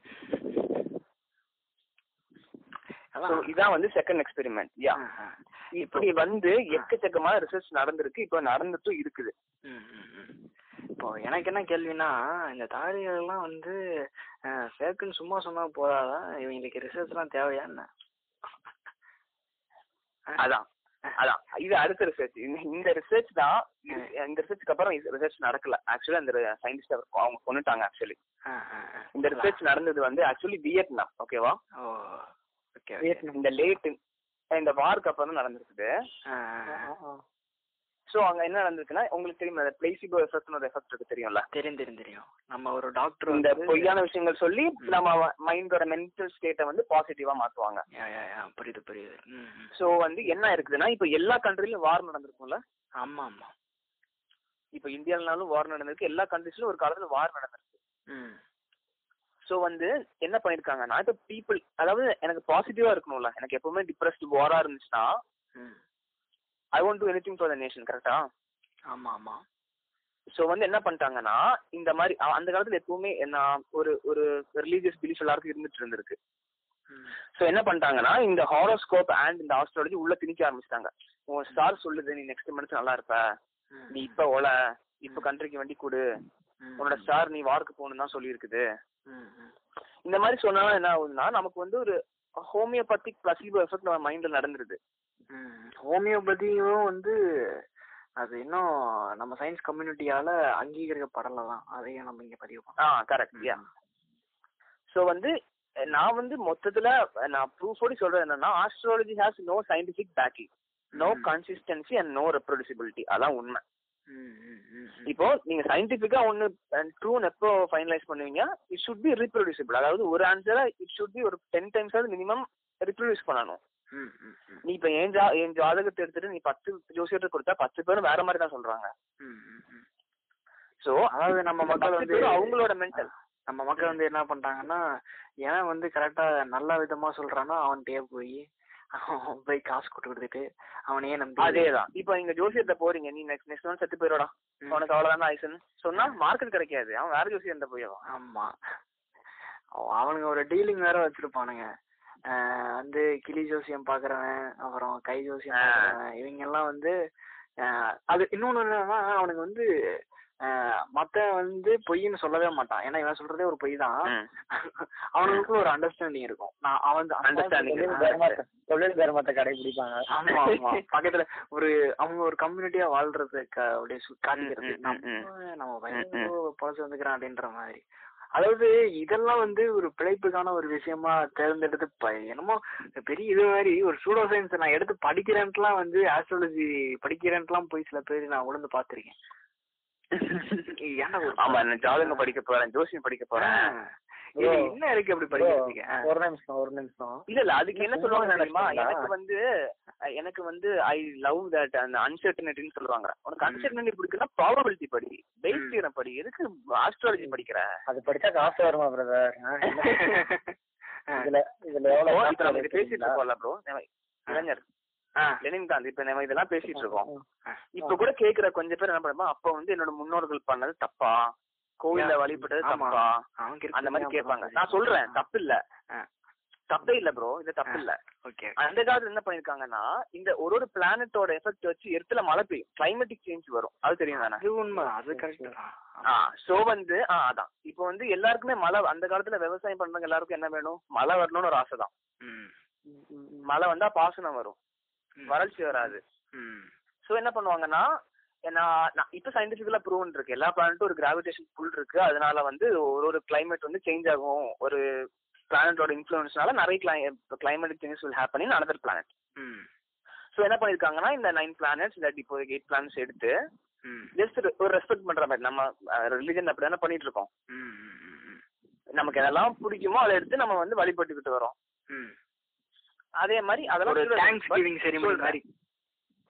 so அதான் இதான் வந்து செகண்ட் எக்ஸ்பெரிமெண்ட் யா ஆ, ஆ. இப்படி வந்து எக்கச்சக்கமான ரிசர்ச் நடந்திருக்கு இப்போ நடந்துட்டும் இருக்குது ம், ம், ம். இப்போ எனக்கு என்ன கேள்வினா இந்த தாடிகள் எல்லாம் வந்து அஹ், ஃபேக்குன்னு சும்மா சொன்னா போதாதா இவங்களுக்கு ரிசர்ச் எல்லாம் தேவையா என்ன அதான் அதான் இது அடுத்த ரிசர்ச் இந்த ரிசர்ச் தான் இது- இந்த ரிசர்ச்சுக்கு அப்புறம் ரிசர்ச் நடக்கல ஆக்சுவலி அந்த சயின்டிஸ்ட் அவங்க கொண்டுட்டாங்க ஆக்சுவலி ஆ, ஆ, ஆ. இந்த ரிசர்ச் நடந்தது வந்து ஆக்சுவலி வியட்நாம் ஓகேவா ஓ ஓகே வியட்நாம். இந்த லேட் இந்த வார்க்கு அப்புறம் தான் நடந்திருக்குது ஆ, ஆ. ஸோ அங்க என்ன நடந்திருக்குன்னா உங்களுக்கு தெரியும் அந்த பிளேசிபோ எஃபெக்ட்னு ஒரு எஃபெக்ட் இருக்கு தெரியும்ல தெரியும் தெரியும் தெரியும் நம்ம ஒரு டாக்டர் இந்த பொய்யான விஷயங்கள் சொல்லி நம்ம மைண்டோட மென்டல் ஸ்டேட்டை வந்து பாசிட்டிவா மாத்துவாங்க புரியுது புரியுது ம் ம். ஸோ வந்து என்ன இருக்குதுன்னா இப்போ எல்லா கண்ட்ரிலும் வார் நடந்திருக்கும்ல ஆமா ஆமா இப்போ இந்தியாவினாலும் வார் நடந்திருக்கு எல்லா கண்ட்ரிஸ்லயும் ஒரு காலத்துல வார் நடந்திருக்கு ம் ஸோ வந்து என்ன பண்ணிருக்காங்கன்னா இப்போ பீப்புள் அதாவது எனக்கு பாசிட்டிவா இருக்கணும்ல எனக்கு எப்பவுமே டிப்ரெஸ்ட் வாரா இருந்துச்சுன்னா hmm I won't do anything for the nation கரெக்டா ஆமா ஆமா ஸோ வந்து என்ன பண்ணிட்டாங்கன்னா இந்த மாதிரி அ- அந்த காலத்துல எப்பவுமே என்ன ஒரு ஒரு ரிலீஜியஸ் பிலீஃப் எல்லாருக்கும் இருந்துட்டு இருந்திருக்கு ம் ஸோ என்ன பண்ணிட்டாங்கன்னா இந்த ஹாரோஸ்கோப் அண்ட் இந்த ஆஸ்ட்ராலஜி உள்ள திணிக்க ஆரம்பிச்சிட்டாங்க உன் ஸ்டார் சொல்லுது நீ நெக்ஸ்ட் மந்த் நல்லா இருப்ப ம். நீ இப்ப ஓல இப்ப கண்ட்ரிக்கு வண்டி கொடு ம். உன்னோட ஸ்டார் நீ வார்க்கு போகணும்னு தான் சொல்லியிருக்குது ம் ம் இந்த மாதிரி சொன்னா என்ன ஆகுதுன்னா நமக்கு வந்து ஒரு ஹோமியோபதிக் பிளசிபோ எஃபெக்ட் நம்ம மைண்ட்ல நடந்துருது ம். ஹோமியோபதியும் வந்து அது இன்னும் நம்ம சயின்ஸ் கம்யூனிட்டியால அங்கீகரிக்கப்படல தான் அதையும் நம்ம இங்க பதிவு ஆ கரெக்ட் யா ஸோ வந்து அஹ், நான் வந்து மொத்தத்துல அஹ், நான் ப்ரூஃபோடு சொல்றது என்னன்னா astrology has no scientific backing no hmm. Consistency and no reproducibility அதான் உண்மை ம், ம், ம், ம். இப்போ நீங்க சயின்டிபிக்கா ஒன்னு ட்ரூன் எப்போ ஃபைனலைஸ் பண்ணுவீங்க இட் ஷுட் பி ரீப்ரொடியூசிபிள் அதாவது ஒரு ஆன்சரை இட் ஷுட் பி ஒரு டென் டைம்ஸ் ஆகுது மினிமம் ரிப்ரொடியூஸ் பண்ணணும் ம், ம், ம். நீ இப்போ என் ஜா என் ஜாதகத்தை எடுத்துட்டு நீ பத்து ஜோசியத்தை கொடுத்தா பத்து பேரும் வேற மாதிரி தான் சொல்றாங்க ம், ம், ம். சோ அதாவது நம்ம மக்கள் வந்து அவங்களோட மென்டல் நம்ம மக்கள் வந்து என்ன பண்றாங்கன்னா ஏன் வந்து கரெக்டா நல்ல விதமா சொல்றானோ அவன்கிட்டயே போய் அவன் போய் காசு கொடுத்து கொடுத்துட்டு அவனையே நம்பி அதேதான் இப்போ நீங்க ஜோசியத்தை போறீங்க நீ நெக்ஸ்ட் நெக்ஸ்ட் மந்த் செத்து போயிடா ம். உனக்கு அவ்வளவுதான் ஆயிசுன்னு சொன்னா மார்க்கெட் கிடைக்காது அவன் வேற ஜோசியம் போய் ஆமா அவ- அவனுங்க ஒரு டீலிங் வேற வச்சிருப்பானுங்க ஆஹ் வந்து கிளி ஜோசியம் பாக்குறவன் அப்புறம் கை ஜோசியம் ஆ. பாக்குறவன் இவங்க எல்லாம் வந்து ஆஹ் அது இன்னொன்னு என்னன்னா அவனுக்கு வந்து ஆஹ் மத்த வந்து பொய்ன்னு சொல்லவே மாட்டான் ஏன்னா இவன் சொல்றதே ஒரு பொய் தான் அவனுக்கு ஒரு அண்டர்ஸ்டாண்டிங் இருக்கும் நான் அவன் Understanding தொழில் தர்மத்தை தொழில் தர்மத்தை கடைபிடிப்பாங்க ஆமா ஆமா பக்கத்துல ஒரு அவங்க ஒரு கம்யூனிட்டியா வாழ்றது க- அப்படியே சு- காட்டிக்கிறது ம், ம், நம்ம நம்ம பையன் ம், ஏதோ பொழைச்சு வந்துக்கிறான் அப்படின்ற மாதிரி அதாவது இதெல்லாம் வந்து ஒரு பிழைப்புக்கான ஒரு விஷயமா தேர்ந்தெடுத்து ப- என்னமோ பெரிய இது மாதிரி ஒரு சூடோ சயின்ஸ் நான் எடுத்து படிக்கிறேன்ட்டுலாம் வந்து ஆஸ்ட்ராலஜி படிக்கிறேன்ட்டுலாம் போய் சில பேர் நான் உணர்ந்து பார்த்திருக்கேன் ஏன்டா ஒரு- ஆமா நான் ஜாதகம் படிக்க போறேன் ஜோசியம் படிக்க போறேன் இது என்ன இருக்கு அப்படி படிக்கிறதுக்கு ஆ. ஒரு நிமிஷம் ஒரு நிமிஷம் இல்ல இல்ல அதுக்கு என்ன சொல்லுவாங்க தெரியுமா நினைச்சீங்களா? எனக்கு வந்து அஹ், எனக்கு வந்து ஐ லவ் தட் அந்த அன்சர்டனிட்டின்னு சொல்லுவாங்க உனக்கு அன்சர்டனிட்டி பிடிக்குன்னா ப்ராபபிலிட்டி படி பேஸ் தியரம் படி எதுக்கு ஆஸ்ட்ராலஜி படிக்கிற அது படிச்சா காசு வருமா பிரதர் இதுல இதுல இப்போ எவ்வளவு இப்ப நம்ம இது பேசிட்டு இருக்கோம்ல ப்ரோ இளைஞர் ஆ. லெனின்காந்த் இப்ப நம்ம இதெல்லாம் பேசிட்டு இருக்கோம் ஆ. இப்ப கூட கேக்குற கொஞ்சம் பேர் என்ன பண்ணுமா அப்ப வந்து என்னோட முன்னோர்கள் பண்ணது தப்பா கோயில்ல யா. வழிபட்டது ஆமா. தப்பா அவன் கிறுக்கு அந்த மாதிரி தான் கேட்பாங்க அப்புறம் நான் சொல்றேன் தப்பு இல்ல ஆ. தப்பே இல்ல ப்ரோ இது தப்பு இல்ல ஓகே அந்த காலத்துல என்ன பண்ணிருக்காங்கன்னா இந்த ஒரு ஒரு பிளானட்டோட எஃபெக்ட் வச்சு எர்த்துல மழை பெய்யும் கிளைமேட்டிக் சேஞ்ச் வரும் அது தெரியும் தானே அது உண்மை அது கரெக்ட் தான் ஆ சோ வந்து ஆ அதான் இப்போ வந்து எல்லாருக்குமே மழை அந்த காலத்துல விவசாயம் பண்றவங்க எல்லாருக்கும் என்ன வேணும் மழை வரணும்னு ஒரு ஆசை தான் ம் மழை வந்தா பாசனம் வரும் ம். வறட்சி வராது ம் சோ என்ன பண்ணுவாங்கன்னா நான் நான் இப்போ சயின்டிபிக்கலா ப்ரூவன் இருக்கு எல்லா பிளானட்டும் ஒரு கிராவிடேஷன் புல் இருக்கு அதனால வந்து ஒரு ஒரு கிளைமேட் வந்து சேஞ்ச் ஆகும் ஒரு பிளானட்டோட இன்ஃப்ளூயன்ஸ்னால நிறைய climatic changes will happen in another planet hmm so என்ன பண்ணிருக்காங்கன்னா இந்த நைன் பிளானட்ஸ் இல்லாட்டி இப்போ எயிட் பிளானட்ஸ் எடுத்து ம் ஜஸ்ட் ஒரு ரெஸ்பெக்ட் பண்ற மாதிரி நம்ம ரிலிஜன் அப்படி தானே பண்ணிட்டு இருக்கோம் ம் ம் ம் நமக்கு எதெல்லாம் பிடிக்குமோ அதை எடுத்து நம்ம வந்து வழிபட்டுக்கிட்டு வரோம் ம் அதே மாதிரி அதெல்லாம் ஒரு சொல்றது. தேங்க்ஸ் But கிவிங் செரிமனி சொல்றேன். மாதிரி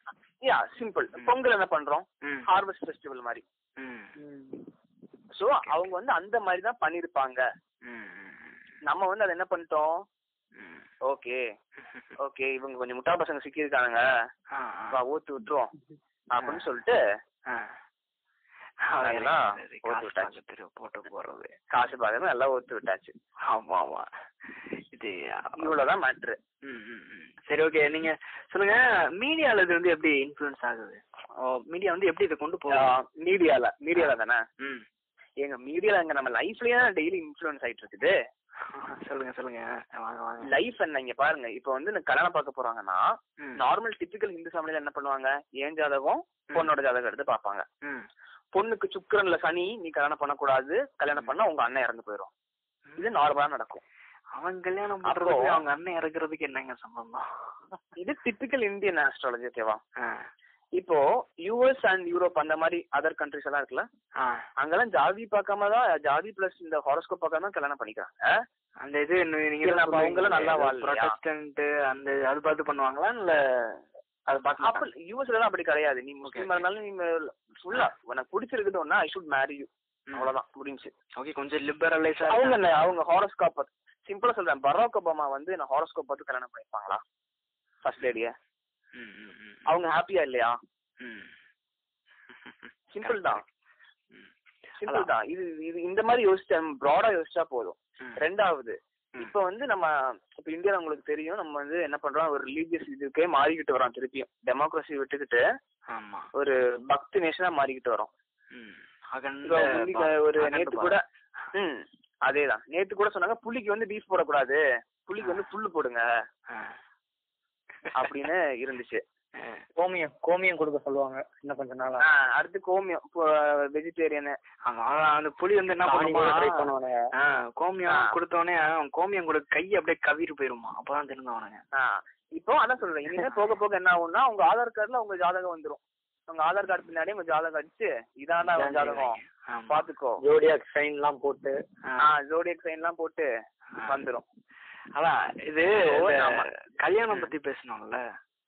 யா சிம்பிள் பொங்கல் என்ன பண்றோம் ம் ஹார்வெஸ்ட் ஃபெஸ்டிவல் மாதிரி ம் சோ அவங்க வந்து அந்த மாதிரி தான் பண்ணிருப்பாங்க ம் நம்ம வந்து அதை என்ன பண்ணிட்டோம் ம் ஓகே ஓகே இவங்க கொஞ்சம் முட்டா பசங்க சிக்கியிருக்கானுங்க ஆ வா ஊத்து விட்டுருவோம் அப்படின்னு சொல்லிட்டு ஆ அதெல்லாம் சரி, போட்டு காசு விட்டாச்சு. பார்த்துட்டு போட்டு போறது காசு பார்க்கறது எல்லாம் ஊத்து விட்டாச்சு ஆமா ஆமா இது இவ்வளவுதான் மேட்ரு ம், ம், ம். சரி ஓகே நீங்க சொல்லுங்க மீடியால இது வந்து எப்படி இன்ஃப்ளூயன்ஸ் ஆகுது மீடியா வந்து எப்படி இதை கொண்டு போகும் மீடியால மீடியால தானே ம் எங்க மீடியால எங்க நம்ம லைஃப்லயே டெய்லி இன்ஃப்ளூயன்ஸ் ஆயிட்டு இருக்குது சொல்லுங்க சொல்லுங்க வாங்க வாங்க லைஃப் என்ன இங்க பாருங்க இப்போ வந்து இந்த கல்யாணம் பார்க்க போறாங்கன்னா ம், நார்மல் டிபிக்கல் ஹிந்து ஃபேமிலில என்ன பண்ணுவாங்க ஏன் ஜாதகம் பொண்ணோட ஜாதகம் எடுத்து பார்ப்பாங்க ம். பொண்ணுக்கு சுக்கிரன்ல சனி நீ கல்யாணம் பண்ணக்கூடாது கல்யாணம் பண்ணா உங்க அண்ணன் இறந்து போயிடும் இது நார்மலா நடக்கும் அவன் கல்யாணம் அப்போ- பண்றதுக்கு அவங்க அண்ணன் இறக்குறதுக்கு என்னங்க சம்பந்தம் இது டிபிக்கல் இந்தியன் ஆஸ்ட்ராலஜி ஓகேவா ஆ, இப்போ யூஎஸ் அண்ட் யூரோப் அந்த மாதிரி அதர் கண்ட்ரிஸ் எல்லாம் இருக்குல்ல ஆ. அங்கெல்லாம் ஜாதி பார்க்காம தான் ஜாதி பிளஸ் இந்த ஹாரோஸ்கோப் பார்க்காம தான் கல்யாணம் பண்ணிக்கிறாங்க அந்த இது இன்னும் நீங்க இல்ல, அப்ப அவங்களும் நல்லா வாழலையா? ப்ரொடெஸ்டன்ட் அந்த அது பார்த்து பண்ணுவாங்களா இல்ல அது பார்க்க அப்ப யூஎஸ்ல எல்லாம் அப்படி கிடையாது நீ முஸ்லீமா இருந்தாலும் நீ ஃபுல்லா உனக்கு பிடிச்சிருக்குது ஒன்னா ஐ ஷுட் மேரி யூ அவ்வளவுதான் முடிஞ்சு ஓகே கொஞ்சம் லிபரலைஸா அவங்க என்ன அவங்க ஹாரோஸ்கோப் சிம்பிளா சொல்றேன் பராக் ஒபாமா வந்து நான் ஹாரோஸ்கோப் பார்த்து கல்யாணம் பண்ணிருப்பாங்களா ஃபர்ஸ்ட் லேடிய அவங்க ஹாப்பியா இல்லையா சிம்பிள் தான் சிம்பிள் தான் இது இது இந்த மாதிரி யோசிச்சா ப்ராடா யோசிச்சா போதும் ரெண்டாவது இப்ப வந்து நம்ம இப்ப இந்தியால உங்களுக்கு தெரியும் நம்ம வந்து என்ன பண்றோம் ஒரு ரிலீஜியஸ் இதுக்கே மாறிக்கிட்டு வரோம் திருப்பியும் டெமோக்ரஸி விட்டுக்கிட்டு ஆமா ஒரு பக்தி நேஷனா மாறிக்கிட்டு வரோம் ம். இப்ப அகண்ட முந்திக்கு பா- ஒரு அகண்ட நேத்து பா- கூட ம் அதேதான் நேத்து கூட சொன்னாங்க புலிக்கு வந்து பீஃப் போடக்கூடாது புலிக்கு வந்து புல்லு போடுங்க ஆ. அப்படின்னு இருந்துச்சு ஆ. கோமியம் கோமியம் கொடுக்க சொல்லுவாங்க இன்னும் கொஞ்ச நாளா ஆ, அடுத்து கோமியம் வெஜிடேரியன் அவன் அவன் அந்த புலி வந்து என்ன சாணி கூட try பண்ணுவான் பண்ணுவானுங்க ஆ, கோமியம் ஆ. கொடுத்தோடனே அவன் கோமியம் கூட கை அப்படியே கவிறு போயிருமா அப்பதான் தெரிஞ்சவனுங்க இப்போ அதான் சொல்றேன் இனிமே போக போக என்ன ஆகும்னா உங்க ஆதார் கார்டுல உங்க ஜாதகம் வந்துரும் உங்க ஆதார் கார்டு பின்னாடி உங்க ஜாதகம் அடிச்சு இதாண்டா உன் ஜாதகம் ஆமா. பாத்துக்கோ ஜோடியாக் சைன் எல்லாம் போட்டு ஆ. ஜோடியக் சைன் எல்லாம் போட்டு வந்துரும் அதான் இது ஓ, இந்த ஆமா. கல்யாணம் பத்தி பேசணும்ல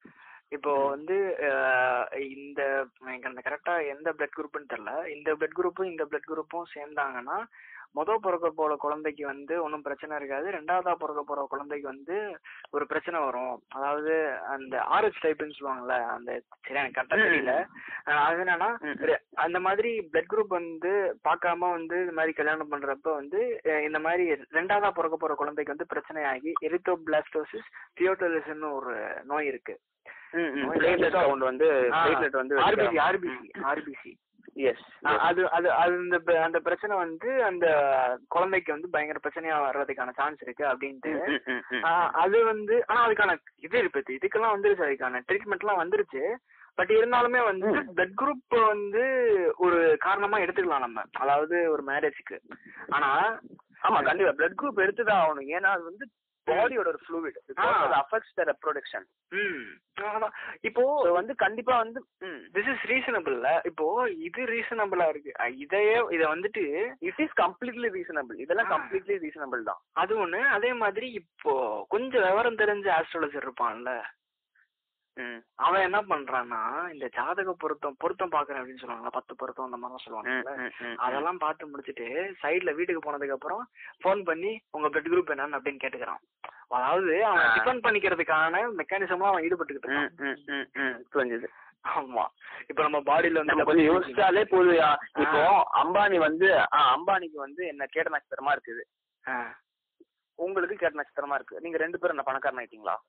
இப்போ வந்து அஹ், இந்த எனக்கு அந்த கரெக்டா எந்த பிளட் குரூப்னு தெரியல இந்த பிளட் குரூப்பும் இந்த பிளட் குரூப்பும் சேர்ந்தாங்கன்னா முத பிறக்க போற குழந்தைக்கு வந்து ஒன்றும் பிரச்சனை இருக்காது ரெண்டாவதா பிறக்க போற குழந்தைக்கு வந்து ஒரு பிரச்சனை வரும் அதாவது அந்த ஆர்எச் டைப்னு சொல்லுவாங்கல்ல அந்த சரி எனக்கு கரெக்டா தெரியல அஹ், அது என்னன்னா ம். ஒரு- அந்த மாதிரி பிளட் குரூப் வந்து பார்க்காம வந்து இந்த மாதிரி கல்யாணம் பண்றப்ப வந்து அஹ், இந்த மாதிரி ரெண்டாவதா பிறக்க போற குழந்தைக்கு வந்து பிரச்சனையாகி எரித்தோபிளாஸ்டோசிஸ் தியோட்டலிஸ்னு ஒரு நோய் இருக்கு பிளேட்லெட் கவுண்ட் வந்து பிளேட்லெட் வந்து ஆர்பிசி ஆர்பிசி ஆர்பிசி எஸ் அது அது அது இந்த ப- அந்த பிரச்சனை வந்து அந்த குழந்தைக்கு வந்து பயங்கர பிரச்சனையா வர்றதுக்கான சான்ஸ் இருக்கு அப்படின்ட்டு ஆஹ் அது வந்து ஆனா அதுக்கான இது இருக்கு இதுக்கெல்லாம் வந்துருச்சு அதுக்கான ட்ரீட்மெண்ட் எல்லாம் வந்துருச்சு பட் இருந்தாலுமே வந்து ம். பிளட் குரூப் வந்து ஒரு காரணமா எடுத்துக்கலாம் நம்ம அதாவது ஒரு மேரேஜ்க்கு ஆனா ஆமா கண்டிப்பா பிளட் குரூப் எடுத்துதான் ஆகணும் ஏன்னா அது வந்து பாடியோட ஒரு ஃப்ளூவிட் ஆ. அது அஃபெக்ட்ஸ் த ரெப்ரொடக்ஷன் ம் அதான். இப்போ ஸோ வந்து கண்டிப்பா வந்து ம் திஸ் இஸ் ரீசனபிள்ல இப்போ இது ரீசனபிளா இருக்கு அஹ் இதையே இத வந்துட்டு இட் இஸ் கம்ப்ளீட்லி ரீசனபிள் இதெல்லாம் ஆ. கம்ப்ளீட்லி ரீசனபிள் தான் அது ஒண்ணு அதே மாதிரி இப்போ கொஞ்சம் விவரம் தெரிஞ்ச ஆஸ்ட்ராலஜர் இருப்பான்ல ம் அவன் என்ன பண்றான்னா இந்த ஜாதக பொருத்தம் பொருத்தம் பாக்குறேன் அப்படின்னு சொல்லுவாங்க பத்து பொருத்தம் அந்த மாதிரிலாம் ம், சொல்லுவாங்கல்ல ம், ம், ம். அதெல்லாம் பார்த்து முடிச்சிட்டு சைடுல வீட்டுக்கு போனதுக்கு அப்புறம் ஃபோன் பண்ணி உங்க பிளட் குரூப் என்னன்னு அப்படின்னு கேட்டுக்கிறான் அதாவது அவன் ஆ. டிபெண்ட் பண்ணிக்கிறதுக்கான மெக்கானிசம்லாம் அவன் ஈடுபட்டுக்கிட்டு ம், இருக்கான் ம், ம், ம். புரிஞ்சுது ஆமா இப்ப நம்ம பாடியில நம்ம வந்து கொஞ்சம் யோசிச்சாலே போதுயா இப்போ அம்பானி வந்து ஆ, அம்பானிக்கு வந்து என்ன கேட்ட நட்சத்திரமா இருக்குது ஆ. உங்களுக்கு கேட்ட நட்சத்திரமா இருக்கு நீங்க ரெண்டு பேரும் என்ன பணக்காரன் ஆயிட்டீங்களா